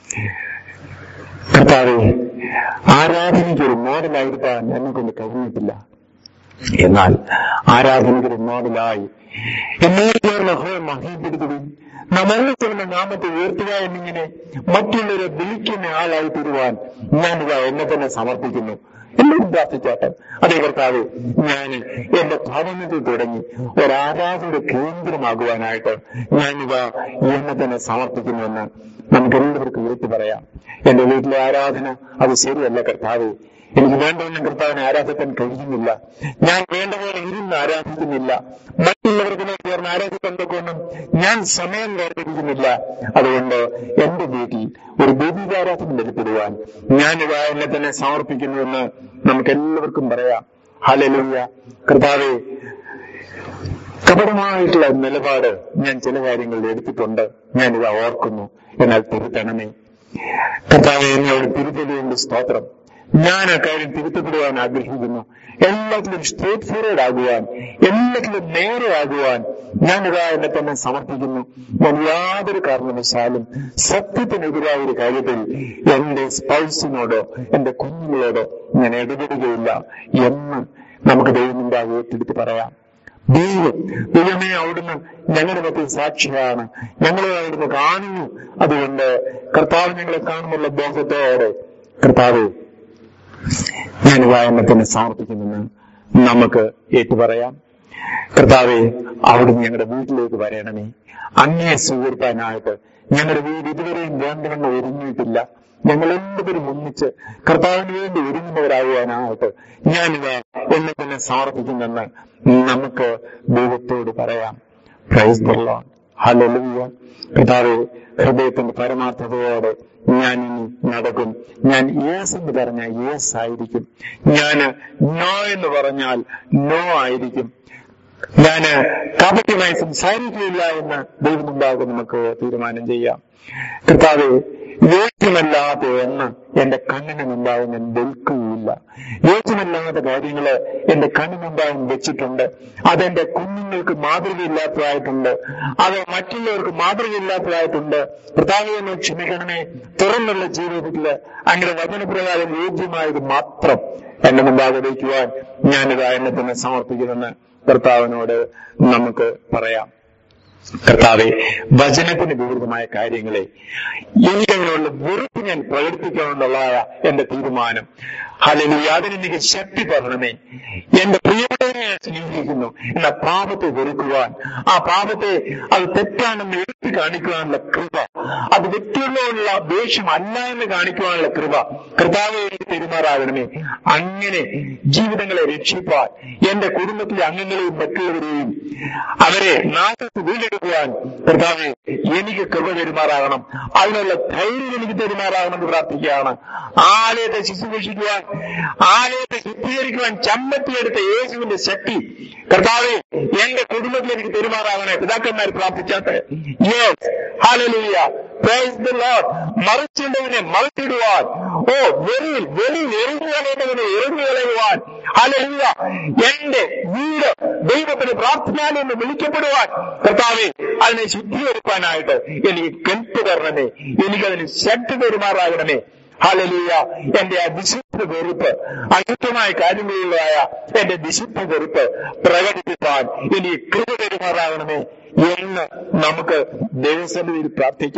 കർത്താവെ ആരാധനയ്ക്ക് ഒരു മോഡലായിരിക്കാൻ എന്നെ കൊണ്ട് കഴിഞ്ഞിട്ടില്ല എന്നാൽ ആരാധനയ്ക്ക് ഒരു മോഡലായി എന്നോട് ചേർന്ന് ഹൃദയം മഹിപ്പെടുത്തുകയും നമ്മളുടെ നാമത്തെ ഉയർത്തുക എന്നിങ്ങനെ മറ്റുള്ളവരെ വിളിക്കുന്ന ആളായി തീരുവാൻ ഞാനിതാ എന്നെ തന്നെ സമർപ്പിക്കുന്നു എല്ലാവരും പ്രാർത്ഥിച്ചാട്ടെ അതേ കർത്താവ് ഞാൻ എന്റെ ഭവനത്തിൽ തുടങ്ങി ഒരാരാധനയുടെ കേന്ദ്രമാകുവാനായിട്ട് ഞാനിവ എന്നെ തന്നെ സമർപ്പിക്കുന്നുവെന്ന് നമുക്ക് എല്ലാവർക്കും വിളിച്ചു പറയാം എന്റെ വീട്ടിലെ ആരാധന അത് ശരിയല്ല കർത്താവ് എനിക്ക് വേണ്ടവണ്ണം കർത്താവിനെ ആരാധിക്കാൻ കഴിയുന്നില്ല ഞാൻ വേണ്ട പോലെ ഇരുന്ന് ആരാധിക്കുന്നില്ല മറ്റുള്ളവർക്ക് ചേർന്ന് ആരാധിക്കൊണ്ടൊന്നും ഞാൻ സമയം വേർതിരിക്കുന്നില്ല അതുകൊണ്ട് എന്റെ വീട്ടിൽ ഒരു ദൈവികാരാധന ബലപ്പെടുവാൻ ഞാനിവ എന്നെ തന്നെ സമർപ്പിക്കുന്നുവെന്ന് നമുക്ക് എല്ലാവർക്കും പറയാം ഹലലൂയ കർത്താവെ കപടമായിട്ടുള്ള നിലപാട് ഞാൻ ചില കാര്യങ്ങളിൽ എടുത്തിട്ടുണ്ട് ഞാനിത് ഓർക്കുന്നു എന്നാൽ തിരുത്തണമേ കർത്താവെ എന്നോട് തിരുത്തലുകൊണ്ട് സ്തോത്രം ഞാൻ ആ കാര്യം തിരുത്തപ്പെടുവാൻ ആഗ്രഹിക്കുന്നു എല്ലാത്തിലും സ്ട്രേറ്റ് ഫോർവേഡ് ആകുവാൻ എല്ലാത്തിലും നേരെ ആകുവാൻ ഞാനിതാ എന്നെ തന്നെ സമർപ്പിക്കുന്നു ഞാൻ യാതൊരു കാരണവശാലും സത്യത്തിനെതിരായ ഒരു കാര്യത്തിൽ എന്റെ സ്പൗസിനോടോ എന്റെ കുഞ്ഞുങ്ങളോടോ ഞാൻ ഇടപെടുകയില്ല എന്ന് നമുക്ക് ദൈവത്തിന്റെ ഏറ്റെടുത്ത് പറയാം ദൈവം ദൈവമേ അവിടുന്ന് ഞങ്ങളുടെ മധ്യ സാക്ഷിയാണ് ഞങ്ങളെ അവിടുന്ന് കാണുന്നു അതുകൊണ്ട് കർത്താവ് ഞങ്ങളെ കാണുന്നുള്ള ബോധത്തോടെ കർത്താവ് ഞാൻ വായനത്തിന് സമർപ്പിക്കുമെന്ന് നമുക്ക് ഏറ്റുപറയാം കർത്താവെ അവിടുന്ന് ഞങ്ങളുടെ വീട്ടിലേക്ക് വരണമേ അങ്ങേ സുഹൃത്താനായിട്ട് ഞങ്ങളുടെ വീട് ഇതുവരെയും വേണ്ടവണ്ണം ഒരുങ്ങിയിട്ടില്ല ഞങ്ങൾ എല്ലാവരും ഒന്നിച്ച് കർത്താവിന് വേണ്ടി ഒരുങ്ങുന്നവരാകുവാനായിട്ട് ഞാനിത് എന്നെ തന്നെ സമർപ്പിക്കുന്നെന്ന് നമുക്ക് ദൈവത്തോട് പറയാം പ്രൈസ് ദ ലോർഡ് ഹല്ലേലൂയ കർത്താവെ ഹൃദയത്തിന്റെ പരമാർത്ഥതയോടെ ഞാൻ ഇനി നടക്കും ഞാൻ യേസ് എന്ന് പറഞ്ഞാൽ യേസ് ആയിരിക്കും ഞാൻ നോ എന്ന് പറഞ്ഞാൽ നോ ആയിരിക്കും ഞാന് കാപട്യമായി സംസാരിക്കുകയില്ല എന്ന് ദൈവം മുമ്പാകെ നമുക്ക് തീരുമാനം ചെയ്യാം കർത്താവെ യോഗ്യമല്ലാത്ത ഒന്ന് എന്റെ കണ്ണിന് മുമ്പാകെ ഞാൻ വെൽക്കുകയില്ല യോഗ്യമല്ലാത്ത കാര്യങ്ങള് എന്റെ കണ്ണിന് മുമ്പാകെ വെച്ചിട്ടുണ്ട് അതെന്റെ കുഞ്ഞുങ്ങൾക്ക് മാതൃകയില്ലാത്തതായിട്ടുണ്ട് അത് മറ്റുള്ളവർക്ക് മാതൃകയില്ലാത്തതായിട്ടുണ്ട് കർത്താവിനെ ക്ഷമിക്കണമേ തുറന്നുള്ള ജീവിതത്തില് അങ്ങനെ വചനപ്രകാരം യോഗ്യമായത് മാത്രം എന്റെ മുമ്പാകെ വയ്ക്കുവാൻ ഞാനിത് എന്നെ തന്നെ സമർപ്പിക്കുമെന്ന് കർത്താവിനോട് നമുക്ക് പറയാം കർത്താവെ വചനത്തിന് വിരുദ്ധമായ കാര്യങ്ങളെ എനിക്കതിനുള്ള വെറുപ്പ് ഞാൻ പ്രകടിപ്പിക്കണമെന്നുള്ളതായ എന്റെ തീരുമാനം അല്ലെങ്കിൽ അതിനെനിക്ക് ശക്തി തരണമേ എന്റെ പ്രിയപ്പെട്ടവരെ ഞാൻ സ്നേഹിക്കുന്നു എന്ന പാപത്തെ വെറുക്കുവാൻ ആ പാപത്തെ അത് തെറ്റാണെന്ന് എടുത്തു കാണിക്കുവാനുള്ള കൃപ അത് വ്യക്തികളോടുള്ള ദേഷ്യമല്ല എന്ന് കാണിക്കുവാനുള്ള കൃപ കർത്താവെ എനിക്ക് പെരുമാറാകണമേ അങ്ങനെ ജീവിതങ്ങളെ രക്ഷിപ്പാൻ എന്റെ കുടുംബത്തിലെ അംഗങ്ങളെയും മറ്റുള്ളവരെയും അവരെ നാശത്ത് വീണ്ടെടുക്കുവാൻ കർത്താവെ എനിക്ക് കൃപ പെരുമാറാകണം അതിനുള്ള ധൈര്യം എനിക്ക് പെരുമാറാകണമെന്ന് പ്രാർത്ഥിക്കുകയാണ് ആലയത്തെ ശുശ്രൂഷിക്കുവാൻ ആലയത്തെ ശുദ്ധീകരിക്കുവാൻ ചമ്മത്തിയെടുത്ത യേശുവിന്റെ ശക്തി കർത്താവെ എന്റെ കുടുംബത്തിൽ എനിക്ക് പെരുമാറാകണേ പിതാക്കന്മാർ പ്രാർത്ഥിച്ചാട്ടെ yes hallelujah praise the Lord മറിച്ചിടുന്നതിനെ മറിച്ചിടുവാൻ ഓ വെറിയിൽ വെറിയിൽ എറിഞ്ഞു കളയുന്നതിനെ എറിഞ്ഞു കളയുവാൻ ഹാലലൂയ എന്റെ വീട് ദൈവത്തിന് പ്രാർത്ഥനാലയം എന്ന് വിളിക്കപ്പെടുവാൻ കർത്താവെ അതിനെ ശുദ്ധീകരിക്കാനായിട്ട് എനിക്ക് കെൽപ്പ് തരണമേ എനിക്കതിന് ശക്തി പെരുമാറാകണമേ ഹാലലൂയ എന്റെ ആ വിശുദ്ധ വെറുപ്പ് അയുക്തമായ കാര്യങ്ങളിലായ എന്റെ വിശുദ്ധ വെറുപ്പ് പ്രകടിപ്പിക്കാൻ ഇനി കൃപ പെരുമാറാകണമേ എന്ന് നമുക്ക് ദൈവസന്നിധിയിൽ പ്രാർത്ഥിക്കാം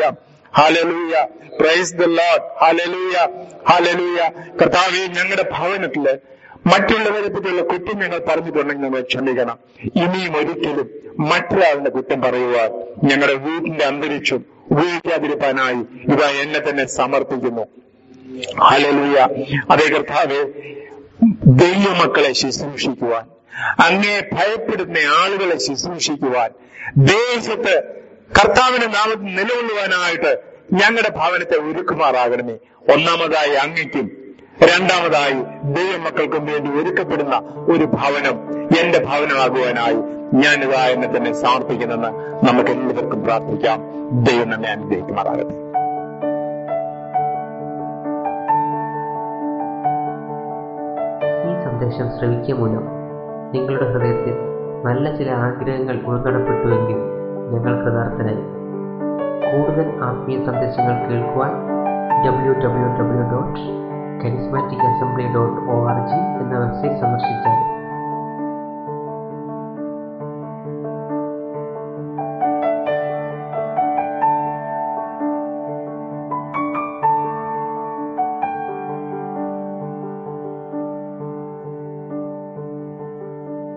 hallelujah praise the Lord hallelujah hallelujah കർത്താവെ ഞങ്ങളുടെ ഭവനത്തില് മറ്റുള്ളവരെ പറ്റിയുള്ള കുറ്റം ഞങ്ങൾ പറഞ്ഞിട്ടുണ്ടെങ്കിൽ ഞങ്ങൾ ക്ഷമിക്കണം ഇനിയും ഒരിക്കലും മറ്റൊരാളുടെ കുറ്റം പറയുവാൻ ഞങ്ങളുടെ വീട്ടിന്റെ അന്തരീക്ഷം ഉപയോഗിക്കാതിരിക്കാനായി ഇവ എന്നെ തന്നെ സമർപ്പിക്കുന്നു ഹാലലൂയ അതേ കർത്താവെ ദൈവമക്കളെ ശുശ്രൂഷിക്കുവാൻ അങ്ങേ ഭയപ്പെടുന്ന ആളുകളെ ശുശ്രൂഷിക്കുവാൻ ദേശത്ത് കർത്താവിന്റെ നാമത്തിൽ നിലകൊള്ളുവാനായിട്ട് ഞങ്ങളുടെ ഭവനത്തെ ഒരുക്കുമാറാകണമേ ഒന്നാമതായി അങ്ങയ്ക്കും രണ്ടാമതായി ദൈവമക്കൾക്കും വേണ്ടി ഒരുക്കപ്പെടുന്ന ഒരു ഭവനം എന്റെ ഭവനമാകുവാനായി ഞാനിതാ എന്നെ തന്നെ സമർപ്പിക്കുന്നെന്ന് നമുക്ക് എല്ലാവർക്കും പ്രാർത്ഥിക്കാം ദൈവം നമ്മെ അനുഗ്രഹിക്കുമാറാകട്ടെ ഈ സന്ദേശം ശ്രവിക്കുക മൂലം നിങ്ങളുടെ ഹൃദയത്തിൽ നല്ല ചില ആഗ്രഹങ്ങൾ ഉൾക്കടപ്പെട്ടുവെങ്കിൽ ഞങ്ങൾ കൃതാർത്ഥരായി കൂടുതൽ ആത്മീയ സന്ദേശങ്ങൾ കേൾക്കുവാൻ W W W dot charismatic assembly dot O R G എന്ന വെബ്സൈറ്റ് സന്ദർശിച്ചാൽ